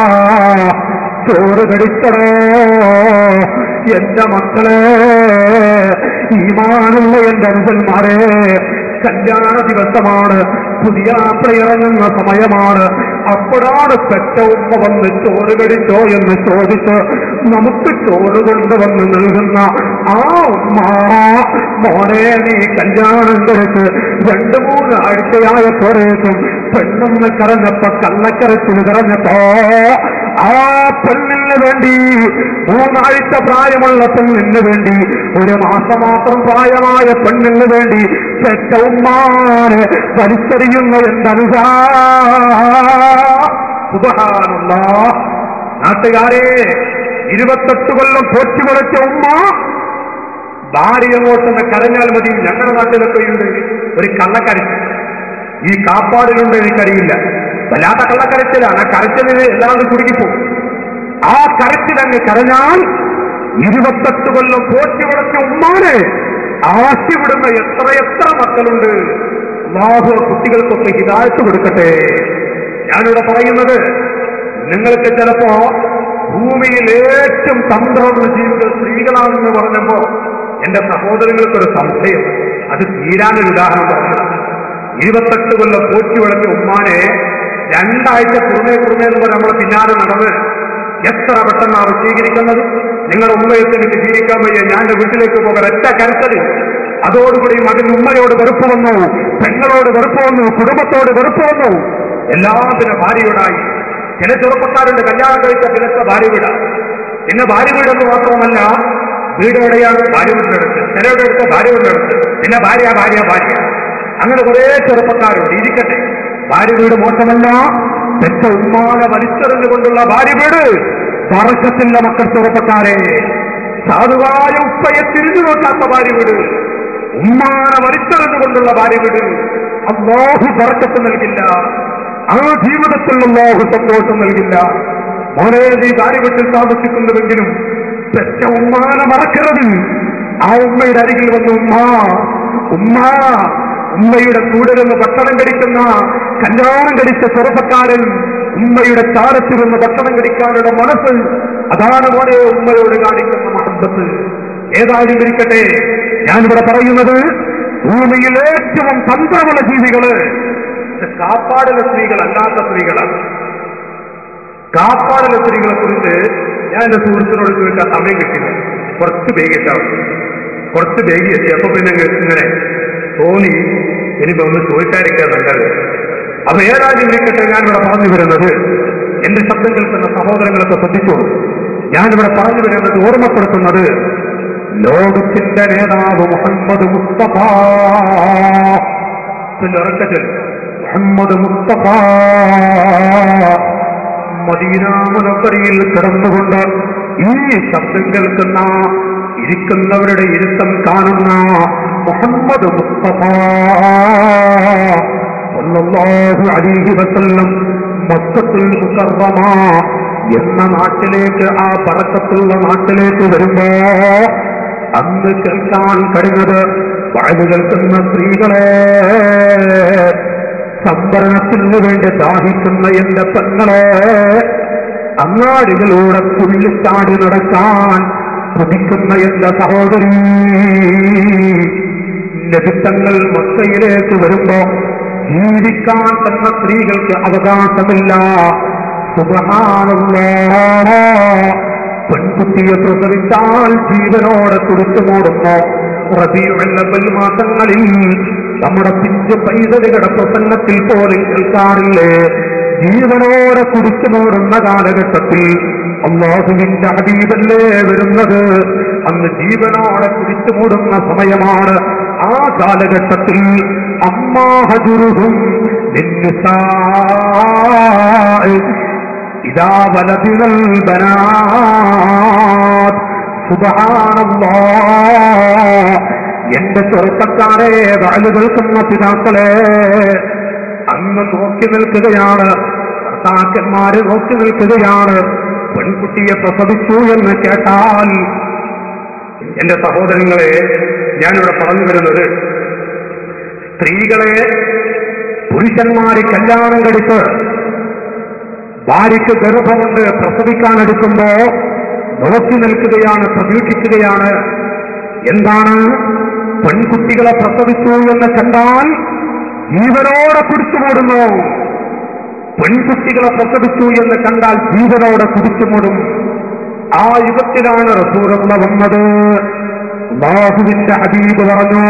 ചോറ് കടിച്ചടോ എന്റെ മക്കളെ ഈമാനുള്ള എന്റെ അനുസന്മാരെ കല്യാണ ദിവസമാണ് പുതിയ ഇറങ്ങുന്ന സമയമാണ് അപ്പോഴാണ് പെറ്റ ഉമ്മ വന്ന് ചോറ് കടിച്ചോ എന്ന് ചോദിച്ച് നമുക്ക് ചോറ് കൊണ്ടുവന്ന് നൽകുന്ന ആ ഉമ്മ മോനെ നീ കല്യാണം കഴിച്ച് രണ്ടു മൂന്ന് ആഴ്ചയായപ്പോഴേക്കും പെണ്ണൊന്ന് കറഞ്ഞപ്പോ കള്ളക്കരത്തിൽ കറഞ്ഞപ്പോ ആ പെണ്ണിന് വേണ്ടി മൂന്നാഴ്ച പ്രായമുള്ള പെണ്ണിന് വേണ്ടി ഒരു മാസം മാത്രം പ്രായമായ പെണ്ണിന് വേണ്ടി പെറ്റ ഉമ്മാനെ വലിച്ചെറിയുന്ന എന്തനുസാ സുബഹാനുള്ള നാട്ടുകാരെ ഇരുപത്തെട്ട് കൊല്ലം പോറ്റി വളച്ച ഉമ്മ ഭാര്യ അങ്ങോട്ടൊന്ന് കരഞ്ഞാൽ മതി ഞങ്ങളുടെ നാട്ടിലൊക്കെ ഉണ്ട് ഒരു കള്ളക്കരച്ചിൽ ഈ കാപ്പാടിലുണ്ട് എനിക്കറിയില്ല വല്ലാത്ത കള്ളക്കരച്ചിലാണ് ആ കരച്ചിലിന് എല്ലാവരും കുടുങ്ങിപ്പോകും ആ കരച്ചിലങ്ങ് കരഞ്ഞാൽ ഇരുപത്തെട്ട് കൊല്ലം പോറ്റി വളച്ച ഉമ്മാനെ ആശിവിടുന്ന എത്ര എത്ര മക്കളുണ്ട് അള്ളാഹു ആ കുട്ടികൾക്കൊക്കെ ഹിതായത്ത് കൊടുക്കട്ടെ ഞാനിവിടെ പറയുന്നത് നിങ്ങൾക്ക് ചിലപ്പോ ഭൂമിയിൽ ഏറ്റവും തന്ത്രമുള്ള ജീവിത സ്ത്രീകളാണെന്ന് പറഞ്ഞപ്പോ എന്റെ സഹോദരങ്ങൾക്കൊരു സംശയം അത് തീരാനൊരു ഉദാഹരണം പറഞ്ഞതാണ് ഇരുപത്തെട്ട് കൊല്ലം പോറ്റി വളർത്തിയ ഉമ്മാനെ രണ്ടാഴ്ച കുറുമേ കുറുമേ എന്ന് പറഞ്ഞ് നമ്മളെ പിന്നാലെ നടന്ന് എത്ര പെട്ടെന്നാണ് സ്വീകരിക്കുന്നത് നിങ്ങളുടെ ഉമ്മയത്തെ എനിക്ക് ജീവിക്കാൻ വയ്യ ഞാൻ എന്റെ വീട്ടിലേക്ക് പോകാൻ ഒറ്റ കരുത്തത് അതോടുകൂടി മകൻ ഉമ്മയോട് വെറുപ്പ് വന്നു പെങ്ങളോട് വെറുപ്പ് വന്നു കുടുംബത്തോട് വെറുപ്പ് വന്നു എല്ലാം പിന്നെ ഭാര്യയോടായി ചില ചെറുപ്പക്കാരുണ്ട് കല്യാണം കഴിച്ച പിന്നത്തെ ഭാര്യ വീട് പിന്നെ ഭാര്യ വീടെന്ന് മാത്രമല്ല വീട് എവിടെയാണ് ഭാര്യ വീട്ടിനടുത്ത് ചിലരുടെ അടുത്ത് ഭാര്യ വീടിനടുത്ത് പിന്നെ ഭാര്യ ഭാര്യ ഭാര്യ അങ്ങനെ കുറെ ചെറുപ്പക്കാരുണ്ട് ഇരിക്കട്ടെ ഭാര്യ വീട് മോശമല്ല പെറ്റ ഉമ്മാനെ വലിച്ചെറിഞ്ഞുകൊണ്ടുള്ള ഭാര്യ വീട് പറക്കത്തിന്റെ മക്കൾ ചെറുപ്പക്കാരെ സാധുവായ ഉപ്പയെ തിരിഞ്ഞു നോക്കാത്ത ഭാര്യ വീട് ഉമ്മാനെ വലിച്ചെറിഞ്ഞുകൊണ്ടുള്ള ഭാര്യ വീട് അള്ളാഹു പറക്കത്ത് നൽകില്ല ആ ജീവിതത്തിൽ അള്ളാഹു സന്തോഷം നൽകില്ല മോനെ നീ ഭാര്യ വീട്ടിൽ താമസിക്കുന്നുവെങ്കിലും പെറ്റ ഉമ്മാനെ മറക്കരുത് ആ ഉമ്മയുടെ അരികിൽ വന്ന് ഉമ്മ ഉമ്മ ഉമ്മയുടെ കൂടിരുന്ന് ഭക്ഷണം കഴിക്കുന്ന കല്യാണം കഴിച്ച ചെറുപ്പക്കാരൻ ഉമ്മയുടെ ചാരത്തിരുന്ന് ഭക്ഷണം കഴിക്കാനുള്ള മനസ്സ് അതാണ് മോനെ ഉമ്മയോട് കാണിക്കുന്ന മഹബത്ത് ഏതായാലും ഇരിക്കട്ടെ ഞാനിവിടെ പറയുന്നത് ഭൂമിയിൽ ഏറ്റവും തന്ത്രമുള്ള ജീവികള് ഇത് കാപ്പാടുള്ള സ്ത്രീകൾ അല്ലാത്ത സ്ത്രീകളാണ് കാപ്പാടുള്ള സ്ത്രീകളെ കുറിച്ച് ഞാൻ എന്റെ സുഹൃത്തിനോട് ചോദിക്കാൻ സമയം കിട്ടില്ല കുറച്ച് വേഗിട്ടാവും കുറച്ച് വേഗി എത്തി അപ്പൊ പിന്നെ ഇങ്ങ- ഇങ്ങനെ തോന്നി ഇനിയിപ്പോ ഒന്ന് ചോദിക്കാതിരിക്കാൻ നല്ലത് അപ്പൊ ഏതായാലും ഇരിക്കട്ടെ ഞാനിവിടെ പറഞ്ഞു വരുന്നത് എന്റെ ശബ്ദം കേൾക്കുന്ന സഹോദരങ്ങളൊക്കെ ശ്രദ്ധിച്ചോളൂ ഞാനിവിടെ പറഞ്ഞു വരുന്നത് ഓർമ്മപ്പെടുത്തുന്നത് ലോകത്തിന്റെ നേതാവ് മുഹമ്മദ് മുസ്തഫ പിന്നെ ഉറക്കത്തിൽ മുഹമ്മദ് മുസ്തഫ മദീനാമുനക്കറിയിൽ കിടന്നുകൊണ്ട് ഈ ശബ്ദം കേൾക്കുന്ന ഇരിക്കുന്നവരുടെ ഇരുത്തം കാണുന്ന മുഹമ്മദ് മുസ്തഫ സല്ലല്ലാഹു അലൈഹി വസല്ലം മക്കത്തുൽ മുക്കറമ എന്ന നാട്ടിലേക്ക് ആ പറക്കത്തുള്ള നാട്ടിലേക്ക് വരുമ്പോ അന്ന് കേൾക്കാൻ കഴിഞ്ഞത് വഴു കേൾക്കുന്ന സ്ത്രീകളെ സംവരണത്തിന് വേണ്ടി ദാഹിക്കുന്ന എന്റെ പെങ്ങളെ അങ്ങാടികളിലൂടെ പുള്ളിച്ചാടി നടക്കാൻ കൊതിക്കുന്ന എന്റെ സഹോദരി ലഭിത്തങ്ങൾ മക്കയിലേക്ക് വരുമ്പോ ജീവിക്കാൻ തന്ന സ്ത്രീകൾക്ക് അവകാശമില്ല സുബഹാനുള്ള പെൺകുട്ടിയെ പ്രസവിച്ചാൽ ജീവനോടെ കൊടുത്തു മൂടുന്നു റബിയുള്ളവൽ മാസങ്ങളിൽ നമ്മുടെ പിഞ്ച് പൈതലുകളുടെ പ്രസംഗത്തിൽ പോലും കേൾക്കാറില്ലേ ജീവനോടെ കുടിച്ചു മൂടുന്ന കാലഘട്ടത്തിൽ അള്ളാഹുവിന്റെ ഹബീബല്ലേ വരുന്നത് അന്ന് ജീവനോടെ കുടിച്ചു മൂടുന്ന സമയമാണ് ആ കാലഘട്ടത്തിൽ അമ്മാഹജുരുഹും ഇതാ വലതിനൽ ബനാത് സുബഹാനല്ലാ എന്റെ ചെറുപ്പക്കാരെ വാഴു കേൾക്കുന്ന പിതാക്കളെ അന്ന് നോക്കി നിൽക്കുകയാണ് ഭർത്താക്കന്മാര് നോക്കി നിൽക്കുകയാണ് പെൺകുട്ടിയെ പ്രസവിച്ചു എന്ന് കേട്ടാൽ എന്റെ സഹോദരങ്ങളെ ഞാനിവിടെ പറഞ്ഞു വരുന്നത് സ്ത്രീകളെ പുരുഷന്മാര് കല്യാണം കഴിച്ച് ഭാര്യയ്ക്ക് ഗർഭമുണ്ട് പ്രസവിക്കാനെടുക്കുമ്പോ നോക്കി നിൽക്കുകയാണ് പ്രതീക്ഷിക്കുകയാണ് എന്താണ് പെൺകുട്ടികളെ പ്രസവിച്ചു എന്ന് കണ്ടാൽ ജീവനോടെ പിടിച്ചുമൂടുന്നു പെൺകുട്ടികളെ പ്രസവിച്ചു എന്ന് കണ്ടാൽ ജീവനോടെ പിടിച്ചുമൂടും ആ യുഗത്തിലാണ് റസൂറുള്ള വന്നത് ബാഹുവിന്റെ ഹബീബ് പറഞ്ഞു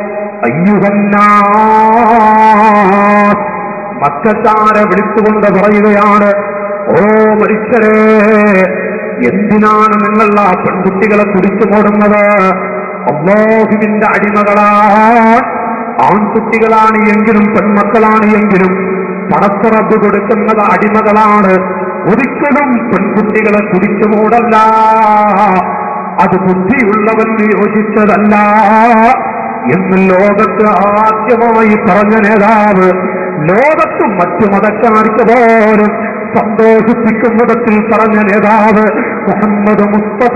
അയ്യുഹന്നാ മക്കാരെ വിളിച്ചുകൊണ്ട് പറയുകയാണ് ഓ മരിച്ചരേ എന്തിനാണ് നിങ്ങൾ ആ പെൺകുട്ടികളെ കുടിച്ചു മൂടുന്നത് അള്ളാഹുവിന്റെ അടിമകളാണ് ആൺകുട്ടികളാണ് എങ്കിലും പെൺമക്കളാണ് എങ്കിലും പണത്തുറപ്പ് കൊടുക്കുന്നത് അടിമകളാണ് ഒരിക്കലും പെൺകുട്ടികളെ കുടിച്ചു മൂടല്ല അത് ബുദ്ധിയുള്ളവന് യോജിച്ചതല്ല എന്ന് ലോകത്ത് ആദ്യമായി പറഞ്ഞ നേതാവ് ലോകത്തും മറ്റു മതക്കാർക്ക് പോലും സന്തോഷിപ്പിക്കും വിധത്തിൽ പറഞ്ഞ നേതാവ് മുഹമ്മദ് മുസ്തഫ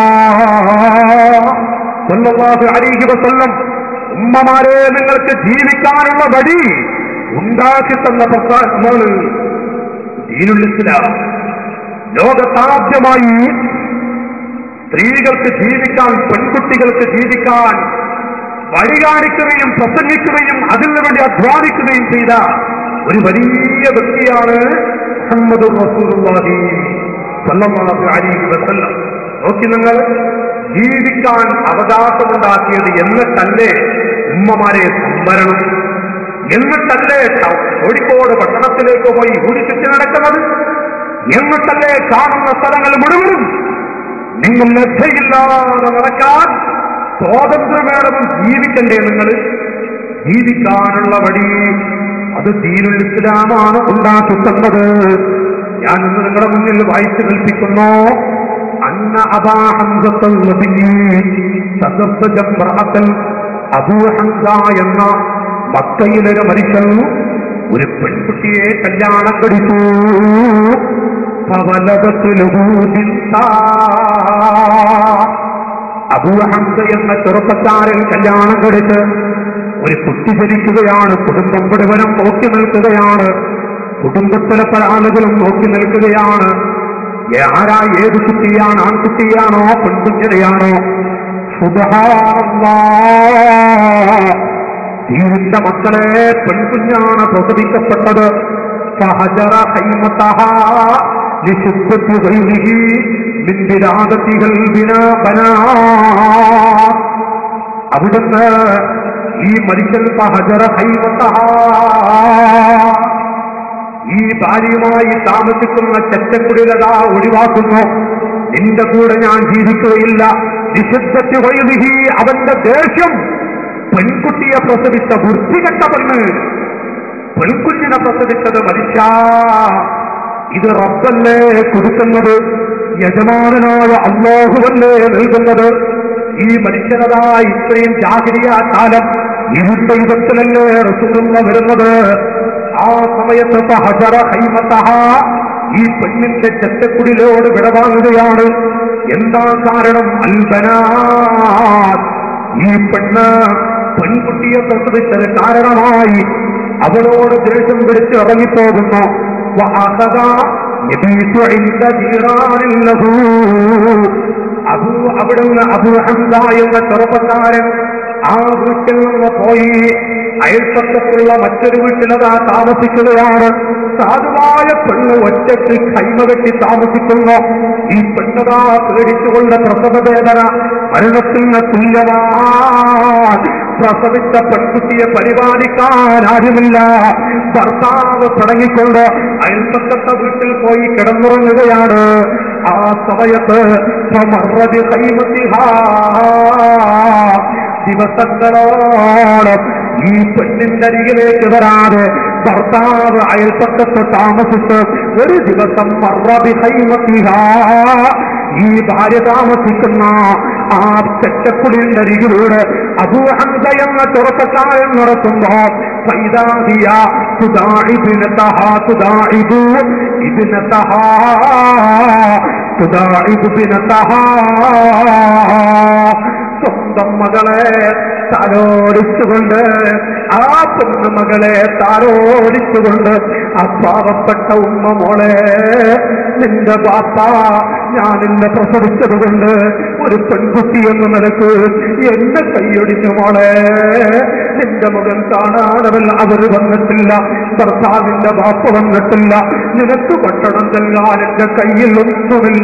സല്ലല്ലാഹു അലൈഹി വസല്ലം ഉമ്മമാരെ നിങ്ങൾക്ക് ജീവിക്കാനുള്ള വഴി ഉണ്ടാക്കി തന്ന പ്രസ്ഥാനമാണ് ദീനുൽ ഇസ്ലാം ലോകത്താദ്യമായി സ്ത്രീകൾക്ക് ജീവിക്കാൻ പെൺകുട്ടികൾക്ക് ജീവിക്കാൻ വഴി കാണിക്കുകയും പ്രസംഗിക്കുകയും അതിനു വേണ്ടി അധ്വാനിക്കുകയും ചെയ്ത ഒരു വലിയ വ്യക്തിയാണ് മുഹമ്മദ് റസൂലുള്ളാഹി സല്ലല്ലാഹു അലൈഹി വസല്ലം നോക്കി നിങ്ങൾ ജീവിക്കാൻ അവകാശമുണ്ടാക്കിയത് എന്നിട്ടല്ലേ ഉമ്മമാരെ സംവരണം എന്നിട്ടല്ലേ ട- കോഴിക്കോട് പട്ടണത്തിലേക്ക് പോയി ഊരി ചുറ്റി നടക്കുന്നത് എന്നിട്ടല്ലേ കാണുന്ന സ്ഥലങ്ങൾ മുഴുവനും നിങ്ങൾ ലജ്ജയില്ലാതെ നടക്കാൻ സ്വാതന്ത്ര്യം വേണമെന്ന് ജീവിക്കണ്ടേ നിങ്ങൾ ജീവിക്കാനുള്ള വഴി അത് ദീനുൽ ഇസ്ലാമാണ് ഉണ്ടാക്കി തന്നത് ഞാൻ ഇന്ന് നിങ്ങളുടെ മുന്നിൽ വായിച്ചു കൽപ്പിക്കുന്നു അന്ന അബാഹംസത്തൽ അബൂ ഹംസ എന്ന മക്കയിലൊരു മനുഷ്യൻ ഒരു പെൺകുട്ടിയെ കല്യാണം കഴിച്ചു അബൂഹംസ എന്ന ചെറുപ്പക്കാരൻ കല്യാണം കഴിച്ച് ഒരു കുട്ടി ജനിക്കുകയാണ് കുടുംബം മുഴുവനും നോക്കി നിൽക്കുകയാണ് കുടുംബത്തിലെ പല ആളുകളും നോക്കി നിൽക്കുകയാണ് ആരാ ഏത് കുട്ടിയാണ് ആൺകുട്ടിയാണോ പെൺകുഞ്ഞിനെയാണോ ദീനിന്റെ മക്കളെ പെൺകുഞ്ഞാണ് പ്രസവിക്കപ്പെട്ടത് فهجر خيمتها لشدة غيره من بلادتها البنا بنات അവിടുന്ന് ഈ മനുഷ്യൻ സഹജറ ഹൈമത്തഹ ഈ ഭാര്യയുമായി താമസിക്കുന്ന ചെറ്റക്കുടിലത ഒഴിവാക്കുന്നു നിന്റെ കൂടെ ഞാൻ ജീവിക്കുകയില്ല നിഷിദ്ധത്തി വൈദിഹി അവന്റെ ദേഷ്യം പെൺകുട്ടിയെ പ്രസവിച്ച വൃത്തികെട്ട പെണ്ണ് പെൺകുഞ്ഞിനെ പ്രസവിച്ചത് മനുഷ്യ ഇത് റബ്ബല്ലേ കൊടുക്കുന്നത് യജമാനായ അള്ളാഹുവല്ലേ നൽകുന്നത് ഈ മനുഷ്യനതാ ഇത്രയും ജാഗ്രത കാലം ഇരുണ്ട യുഗത്തിലല്ലേ റസൂലുള്ള വരുന്നത് ആ സമയത്ത് സഹജറ ഹൈമത്തഹ ഈ പെണ്ണിന്റെ ചെറ്റക്കുടിലോട് വിടവാങ്ങുകയാണ് എന്താ കാരണം അൽബനാ ഈ പെണ്ണ് പെൺകുട്ടിയെ പ്രസവിച്ചത് കാരണമായി അവളോട് ദേഷ്യം പിടിച്ച് ഇറങ്ങിപ്പോകുന്നു وأخذ يبيت عند جيران له. അബൂ അവിടുന്ന് അബൂ ഹംസ എന്ന ചെറുപ്പക്കാരൻ ആ വീട്ടിൽ നിന്ന് പോയി അയൽപ്പക്കത്തുള്ള മറ്റൊരു വീട്ടിലതാ താമസിക്കുകയാണ് സാധുവായ പെണ്ണ് ഒറ്റയ്ക്ക് കൈമ കെട്ടി താമസിക്കുന്നു ഈ പെണ്ണതാ പേടിച്ചുകൊണ്ട് പ്രസവവേദന മരണത്തിന് തുല്യമാണ് പ്രസവിച്ച പെൺകുട്ടിയെ പരിപാലിക്കാൻ ആരുമില്ല ഭർത്താവ് തുടങ്ങിക്കൊണ്ട് അയൽപ്പക്കത്തെ വീട്ടിൽ പോയി കിടന്നുറങ്ങുകയാണ് ആ സമയത്ത് സമർവതി കൈമത്തിഹാ ദിവസങ്ങളോളം ഈ പെണ്ണിന്റെ അരികിലേക്ക് വരാതെ ഭർത്താവ് അയൽപ്പക്കത്ത് താമസിച്ച് ഒരു ദിവസം മറബി ഹൈമത്തിഹാ ഈ ഭാര്യ താമസിക്കുന്ന ആ ചെറ്റക്കുടിയുടെ അരികിലൂടെ അബൂഹംസ എന്ന ചെറുപ്പക്കാരൻ നടത്തുമ്പോ ഫൈദാഹിയ തുദാഇബിനതഹാ തുദാഇബു ഇബ്നതഹാ തുദാഇബിനതഹാ സ്വന്തം മകളെ താരോടിച്ചുകൊണ്ട് ആ പൊന്നുമകളെ താരോടിച്ചുകൊണ്ട് ആ പാവപ്പെട്ട ഉമ്മ മോളെ നിന്റെ ബാപ്പ ഞാൻ എന്നെ പ്രസവിച്ചത് കൊണ്ട് ഒരു പെൺകുട്ടി എന്ന നിലക്ക് എന്നെ കൈയൊടിഞ്ഞു മോളെ നിന്റെ മകൻ കാണാനവൻ അവർ വന്നിട്ടില്ല ഭർത്താവിന്റെ ബാപ്പ വന്നിട്ടില്ല നിനക്ക് ഭക്ഷണം ചെല്ലാൻ എന്റെ കയ്യിൽ ഒന്നുമില്ല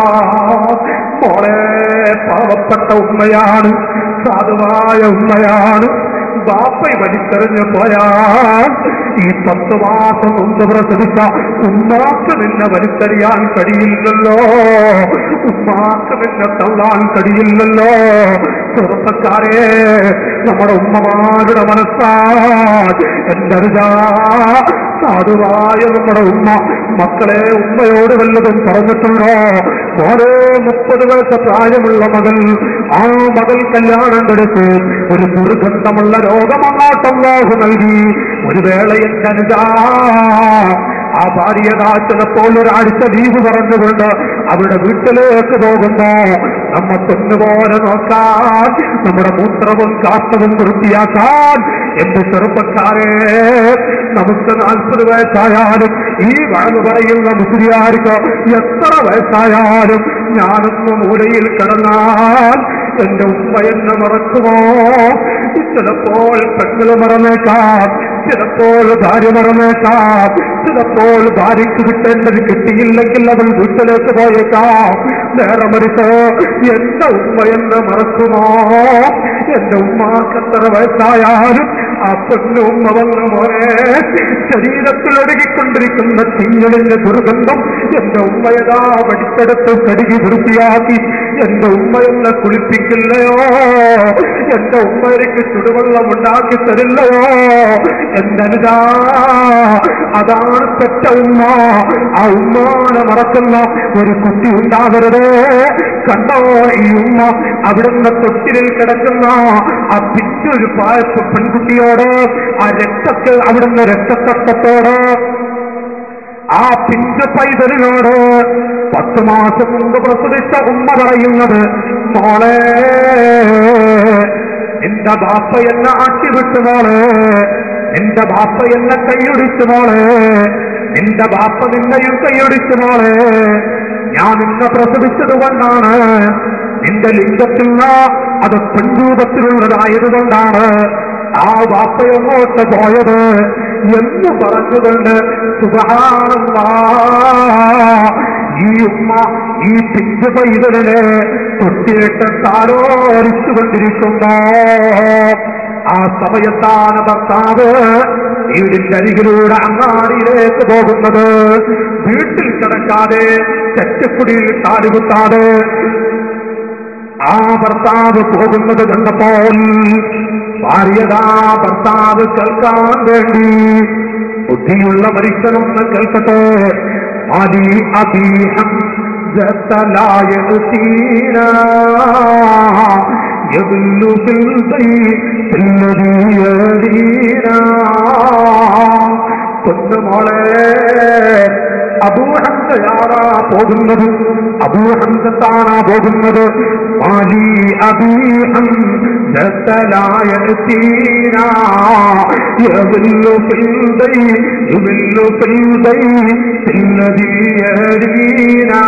മോളെ പാവപ്പെട്ട ഉമ്മയാണ് സാധുവായ ഉമ്മയാണ് ബാപ്പ വലിച്ചെറിഞ്ഞു പോയാൽ ഈ പത്ത് മാസം മുമ്പ് പ്രസവിച്ച ഉമ്മാക്ക് നിന്നെ വലിച്ചെറിയാൻ കഴിയില്ലല്ലോ ഉമ്മാക്ക് നിന്നെ തള്ളാൻ കഴിയില്ലല്ലോ ചെറുപ്പക്കാരെ നമ്മുടെ ഉമ്മമാരുടെ മനസ്സാൽ എന്റെ അരുതാ സാധുവായ നമ്മുടെ ഉമ്മ മക്കളെ ഉമ്മയോട് വല്ലതും പറഞ്ഞിട്ടുണ്ടോ ഓരോ മുപ്പത് വയസ്സ് പ്രായമുള്ള മകൾ ആ മകൾ കല്യാണം കൊടുത്തു ഒരു ദുർഗന്ധമുള്ള രോഗം അങ്ങോട്ടല്ലാഹു നൽകി ഒരു വേള എന്റെ അനുജാ ആ ഭാര്യതാ ചിലപ്പോൾ ഒരാഴ്ച ലീവ് പറഞ്ഞുകൊണ്ട് അവരുടെ വീട്ടിലേക്ക് പോകുമ്പോ നമ്മ പൊന്നുപോലെ നോക്കാൻ നമ്മുടെ മൂത്രവും കാഷ്ടവും വൃത്തിയാക്കാൻ എന്റെ ചെറുപ്പക്കാരെ നമുക്ക് നാൽപ്പത് വയസ്സായാലും ഈ വഴന്നു പറയുന്ന മുസ്ലിയാർക്ക് എത്ര വയസ്സായാലും ഞാനൊന്ന് മൂലയിൽ കിടന്നാൽ എന്റെ ഉമ്മ എന്നെ മറക്കുമോ ചിലപ്പോൾ പെണ്ണുകൾ മറന്നേക്കാം ചിലപ്പോൾ ഭാര്യ മറന്നേക്കാം ചിലപ്പോൾ ഭാര്യയ്ക്ക് കിട്ടേണ്ടത് കിട്ടിയില്ലെങ്കിൽ അവൻ വീട്ടിലേക്ക് പോയേക്കാം നേരെ മറിച്ച് എന്റെ ഉമ്മ എന്നെ മറക്കുമോ എന്റെ ഉമ്മാക്ക് എത്ര വയസ്സായാലും ആ പെണ്ണു ഉമ്മ വന്ന മോനെ ശരീരത്തിൽ ഒഴുകിക്കൊണ്ടിരിക്കുന്ന തീഞ്ഞളിന്റെ ദുർഗന്ധം എന്റെ ഉമ്മയതാ വടിക്കെടുത്ത് കഴുകി വൃത്തിയാക്കി എന്റെ ഉമ്മ എന്നെ കുളിപ്പിക്കില്ലയോ എന്റെ ഉമ്മ എനിക്ക് ചുടുവെള്ളം ഉണ്ടാക്കി തരില്ലയോ എന്റെ അനുജാ അതാണ് പെറ്റ ഉമ്മ ആ ഉമ്മാനെ മറക്കുന്ന ഒരു കുട്ടി ഉണ്ടാകരുത് കണ്ടോ ഈ ഉമ്മ അവിടുന്ന് തൊട്ടിലിൽ കിടക്കുന്ന ആ പിറ്റൊരു പായപ്പ് പെൺകുട്ടിയോട് ആ രക്തത്തെ അവിടുന്ന് രക്തത്തട്ടത്തോട് ആ പിഞ്ചു പൈതലിനോട് പത്ത് മാസം മുമ്പ് പ്രസവിച്ച ഉമ്മ പറയുന്നത് മോളെ നിന്റെ ബാപ്പ എന്നെ ആട്ടിവിട്ടു മോളെ നിന്റെ ബാപ്പ എന്നെ കൈയൊടിച്ചു മോളെ നിന്റെ ബാപ്പ നിന്നെയും കൈയൊടിച്ചു മോളെ ഞാൻ നിന്നെ പ്രസവിച്ചത് കൊണ്ടാണ് നിന്റെ ലിംഗത്തിൽ അത് പെൺരൂപത്തിലുള്ളതായതുകൊണ്ടാണ് ആ വാപ്പയങ്ങോട്ട് പോയത് എന്ന് പറഞ്ഞുകൊണ്ട് സുഖാണല്ലാ ഈ ഉമ്മ ഈ പിഞ്ചു പൈതലിനെ തൊട്ടിയിട്ട് താരോരിച്ചുകൊണ്ടിരിക്കുമ്പോ ആ സമയത്താണ് ഭർത്താവ് വീടിന്റെ അരികിലൂടെ അങ്ങാടിയിലേക്ക് പോകുന്നത് വീട്ടിൽ കിടക്കാതെ തെറ്റക്കുടിയിൽ കാലുകുത്താതെ ആ ഭർത്താവ് പോകുന്നത് കണ്ടപ്പോൾ ഭാര്യതാ ഭർത്താവ് കേൾക്കാൻ വേണ്ടി ബുദ്ധിയുള്ള മനുഷ്യനൊന്ന് കേൾക്കട്ടെ അതി അബീഹം يدل بالبيت الذي يدينا പൊന്നുമോളെ അബൂഹംസയാറാ പോകുന്നത് അബൂഹംസത്താണാ പോകുന്നത് മാലി അബീഹം ജത്തലായ يضل في البيت يضل في البيت الذي يدينا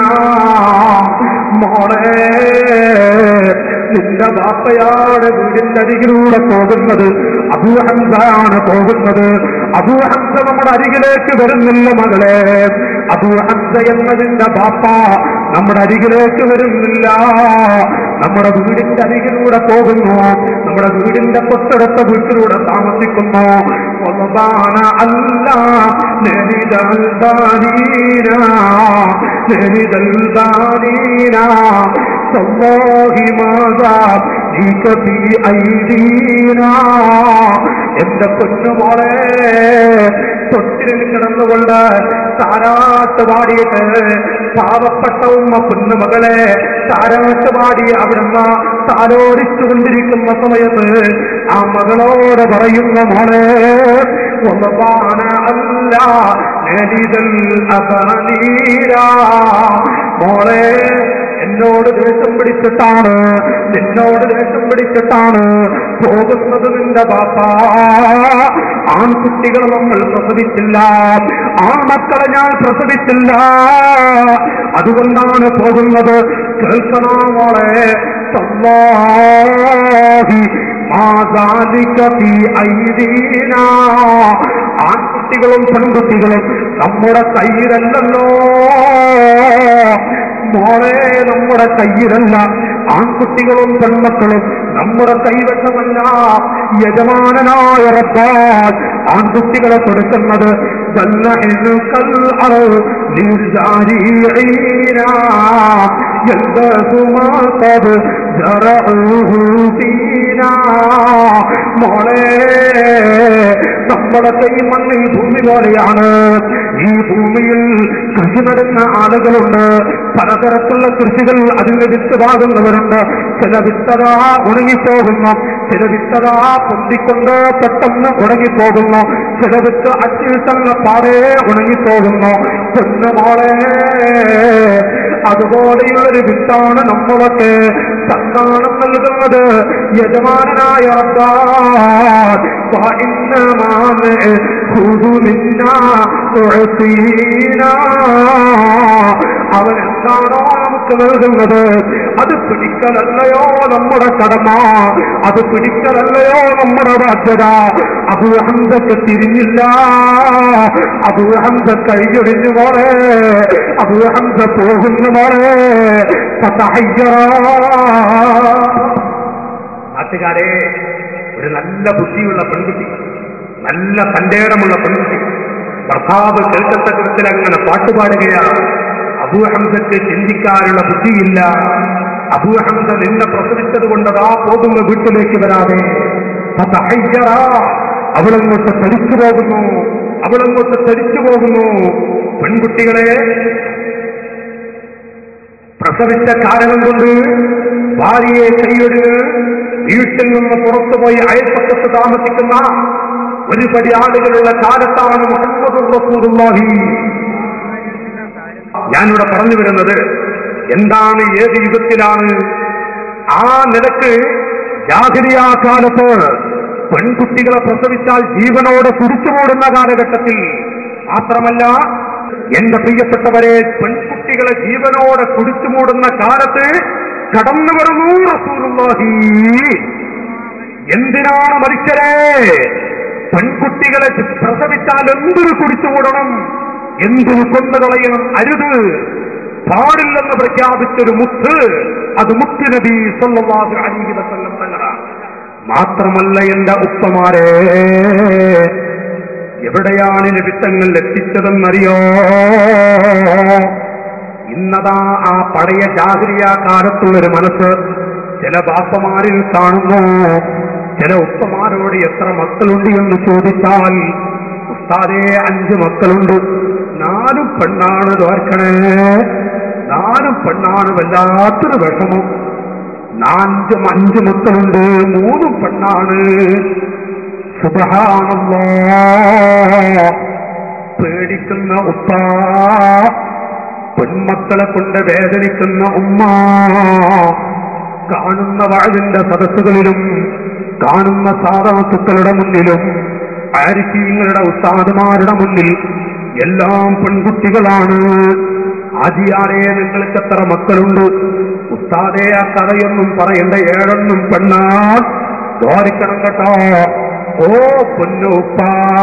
മോളെ നിന്റെ ബാപ്പയാണ് വീടിന്റെ അരികിലൂടെ പോകുന്നത് അബൂഹംസാണ് പോകുന്നത് അബൂഹംസ നമ്മുടെ അരികിലേക്ക് വരുന്നില്ല മകളെ അബൂഹംസ എന്നതിന്റെ ബാപ്പ നമ്മുടെ അരികിലേക്ക് വരുന്നില്ല നമ്മുടെ വീടിന്റെ അരികിലൂടെ പോകുന്നു നമ്മുടെ വീടിന്റെ തൊട്ടടുത്ത വീട്ടിലൂടെ താമസിക്കുന്നു ഒന്നാന അല്ല നെരിതൽ ദാനീന നെരിതൽ ദാനീന സല്ലാഹി മാതാ ഫീ ഐദീനാ എന്റെ പൊന്നുമോളെ തൊട്ടിലിൽ കിടന്നുകൊണ്ട് താരാട്ട് പാടിയിട്ട് പാവപ്പെട്ട ഉമ്മ പൊന്നുമകളെ താരാട്ട് പാടി അവിടുന്ന് താലോടിച്ചുകൊണ്ടിരിക്കുന്ന സമയത്ത് ആ മകളോട് പറയുന്ന മോളെ ഒന്നപാന അല്ല നദിതൽ അപനീരാ മോളെ എന്നോട് ദേഷ്യം പിടിച്ചിട്ടാണ് നിന്നോട് ദേഷ്യം പിടിച്ചിട്ടാണ് പോകുന്നത് നിന്റെ ബാപ്പ ആൺകുട്ടികൾ നമ്മൾ പ്രസവിച്ചില്ല ആൺമക്കളെ ഞാൻ പ്രസവിച്ചില്ല അതുകൊണ്ടാണ് പോകുന്നത് കേൾക്കണോ മോളെ സല്ലാഹി മാതാലിക്കീ ഐദീന ആൺകുട്ടികളും പെൺകുട്ടികളും നമ്മുടെ കയ്യിലല്ലല്ലോ മോളെ നമ്മുടെ കയ്യിലല്ല ആൺകുട്ടികളും പെൺമക്കളും നമ്മുടെ കൈവശമല്ല യജമാനനായ റബ്ബാൻ ആൺകുട്ടികളെ കൊടുക്കുന്നത് ജല്ല എഴുക്കൽ അറവ് നിർജാരീന യൽബസുമാതബ് ജറഉഹു ഫീനാ മോളെ നമ്മുടെ കൈ മണ്ണിൽ ഭൂമി പോലെയാണ് ഈ ഭൂമിയിൽ കൃഷി നടുന്ന ആളുകളുണ്ട് പലതരത്തിലുള്ള കൃഷികൾ അതിന്റെ വിത്ത് പാകുന്നവരുണ്ട് ചില വിത്തതാ ഉണങ്ങിപ്പോകുന്നു ചില വിത്തതാ പൊന്തിക്കൊണ്ട് പെട്ടെന്ന് ഉണങ്ങിപ്പോകുന്നു ചില വിത്ത് അച്ചിൽ തന്നെ പാടെ ഉണങ്ങിപ്പോകുന്നു പൊന്നുമോളെ അതുപോലെയുള്ളൊരു വിത്താണ് നമ്മളൊക്കെ സന്താനം നൽകുന്നത് യജമാനായ റബ്ബാൻ وإنما نأخذ منا تعطينا അവൻ എന്താണോ നമുക്ക് നൽകുന്നത് അത് പിടിക്കലല്ലയോ നമ്മുടെ കടമ അത് പിടിക്കലല്ലയോ നമ്മുടെ ബാധ്യത അബുഹംസക്ക് തിരിഞ്ഞില്ല അബുഹംസ കൈയൊടിഞ്ഞു പോലെ അബുഹംസ പോകുന്ന പോലെ നാട്ടുകാരെ ഒരു നല്ല ബുദ്ധിയുള്ള പെൺകുട്ടി നല്ല സന്ദേഹമുള്ള പെൺകുട്ടി ഭർത്താവ് കേൾക്കത്ത കുറിച്ചിൽ അങ്ങനെ പാട്ടുപാടുകയാണ് അബൂഹംസക്ക് ചിന്തിക്കാനുള്ള ബുദ്ധിയില്ല അബൂഹംസ നിന്നെ പ്രസവിച്ചത് കൊണ്ടതാ പോകുന്ന വീട്ടിലേക്ക് വരാതെ ഫതഹയ്യറ. അവളങ്ങോട്ട് തരിച്ചു പോകുന്നു അവളങ്ങോട്ട് തരിച്ചു പോകുന്നു പെൺകുട്ടികളെ പ്രസവിച്ച കാരണം കൊണ്ട് ഭാര്യയെ കൈയൊടിന് വീട്ടിൽ നിന്ന് പുറത്തുപോയി അയൽപ്പക്കത്ത് താമസിക്കുന്ന ഒരു പടി ആളുകളുള്ള കാലത്താണ് മുഹമ്മദ് റസൂലുള്ളാഹി ഞാനിവിടെ പറഞ്ഞു വരുന്നത് എന്താണ് ഏത് യുഗത്തിലാണ് ആ നിലക്ക് ജാഹിരിയാ കാലത്ത് പെൺകുട്ടികളെ പ്രസവിച്ചാൽ ജീവനോടെ കുടിച്ചുമൂടുന്ന കാലഘട്ടത്തിൽ മാത്രമല്ല എന്റെ പ്രിയപ്പെട്ടവരെ പെൺകുട്ടികളെ ജീവനോടെ കുടിച്ചുമൂടുന്ന കാലത്ത് കടന്നു വരുന്നു റസൂലുള്ളാഹി എന്തിനാണ് മരിച്ചരേ പെൺകുട്ടികളെ പ്രസവിച്ചാൽ എന്തിനു കുടിച്ചുകൂടണം എന്തിനു കൊന്നുകളയണം അരുത് പാടില്ലെന്ന് പ്രഖ്യാപിച്ചൊരു മുത്ത് അത് മുത്ത് നബി സല്ലല്ലാഹു അലൈഹി വസല്ലം തങ്ങളാണ് മാത്രമല്ല എന്റെ ഉപ്പമാരെ എവിടെയാണ് നിമിത്തങ്ങൾ എത്തിച്ചതെന്നറിയോ ഇന്നതാ ആ പഴയ ജാഗ്രിയ കാലത്തുള്ളൊരു മനസ്സ് ചില ബാപ്പമാരിൽ കാണുന്നു ചില ഉപ്പമാരോട് എത്ര മക്കളുണ്ട് എന്ന് ചോദിച്ചാൽ ഉസ്താദേ അഞ്ച് മക്കളുണ്ട് നാലും പെണ്ണാണ് തോർക്കണേ നാലും പെണ്ണാണ് വല്ലാത്തൊരു വിഷമം നാഞ്ചും അഞ്ച് മക്കളുണ്ട് മൂന്നും പെണ്ണാണ് സുബഹാനല്ലാ പേടിക്കുന്ന ഉപ്പ പെൺമക്കളെ കൊണ്ട് വേദനിക്കുന്ന ഉമ്മ കാണുന്ന വാഴിന്റെ സദസ്സുകളിലും കാണുന്ന സാധാത്തുക്കളുടെ മുന്നിലും ആരിഫീങ്ങളുടെ ഉസ്താദുമാരുടെ മുന്നിൽ എല്ലാം പെൺകുട്ടികളാണ് ആജിയാരെ നിങ്ങൾക്ക് എത്ര മക്കളുണ്ട് ഉസ്താദേ ആ കഥയൊന്നും പറയണ്ട ഏഴൊന്നും പെണ്ണാ ദ്വാരിക്കണം കേട്ടോ ഓ പൊന്നുപ്പ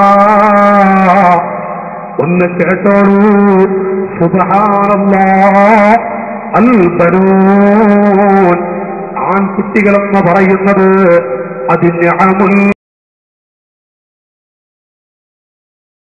ഒന്ന് കേട്ടോളൂ സുബഹാനല്ലാ അൽബനൂൻ ആൺകുട്ടികളെന്ന് പറയുന്നത് അതിന് അമുൽ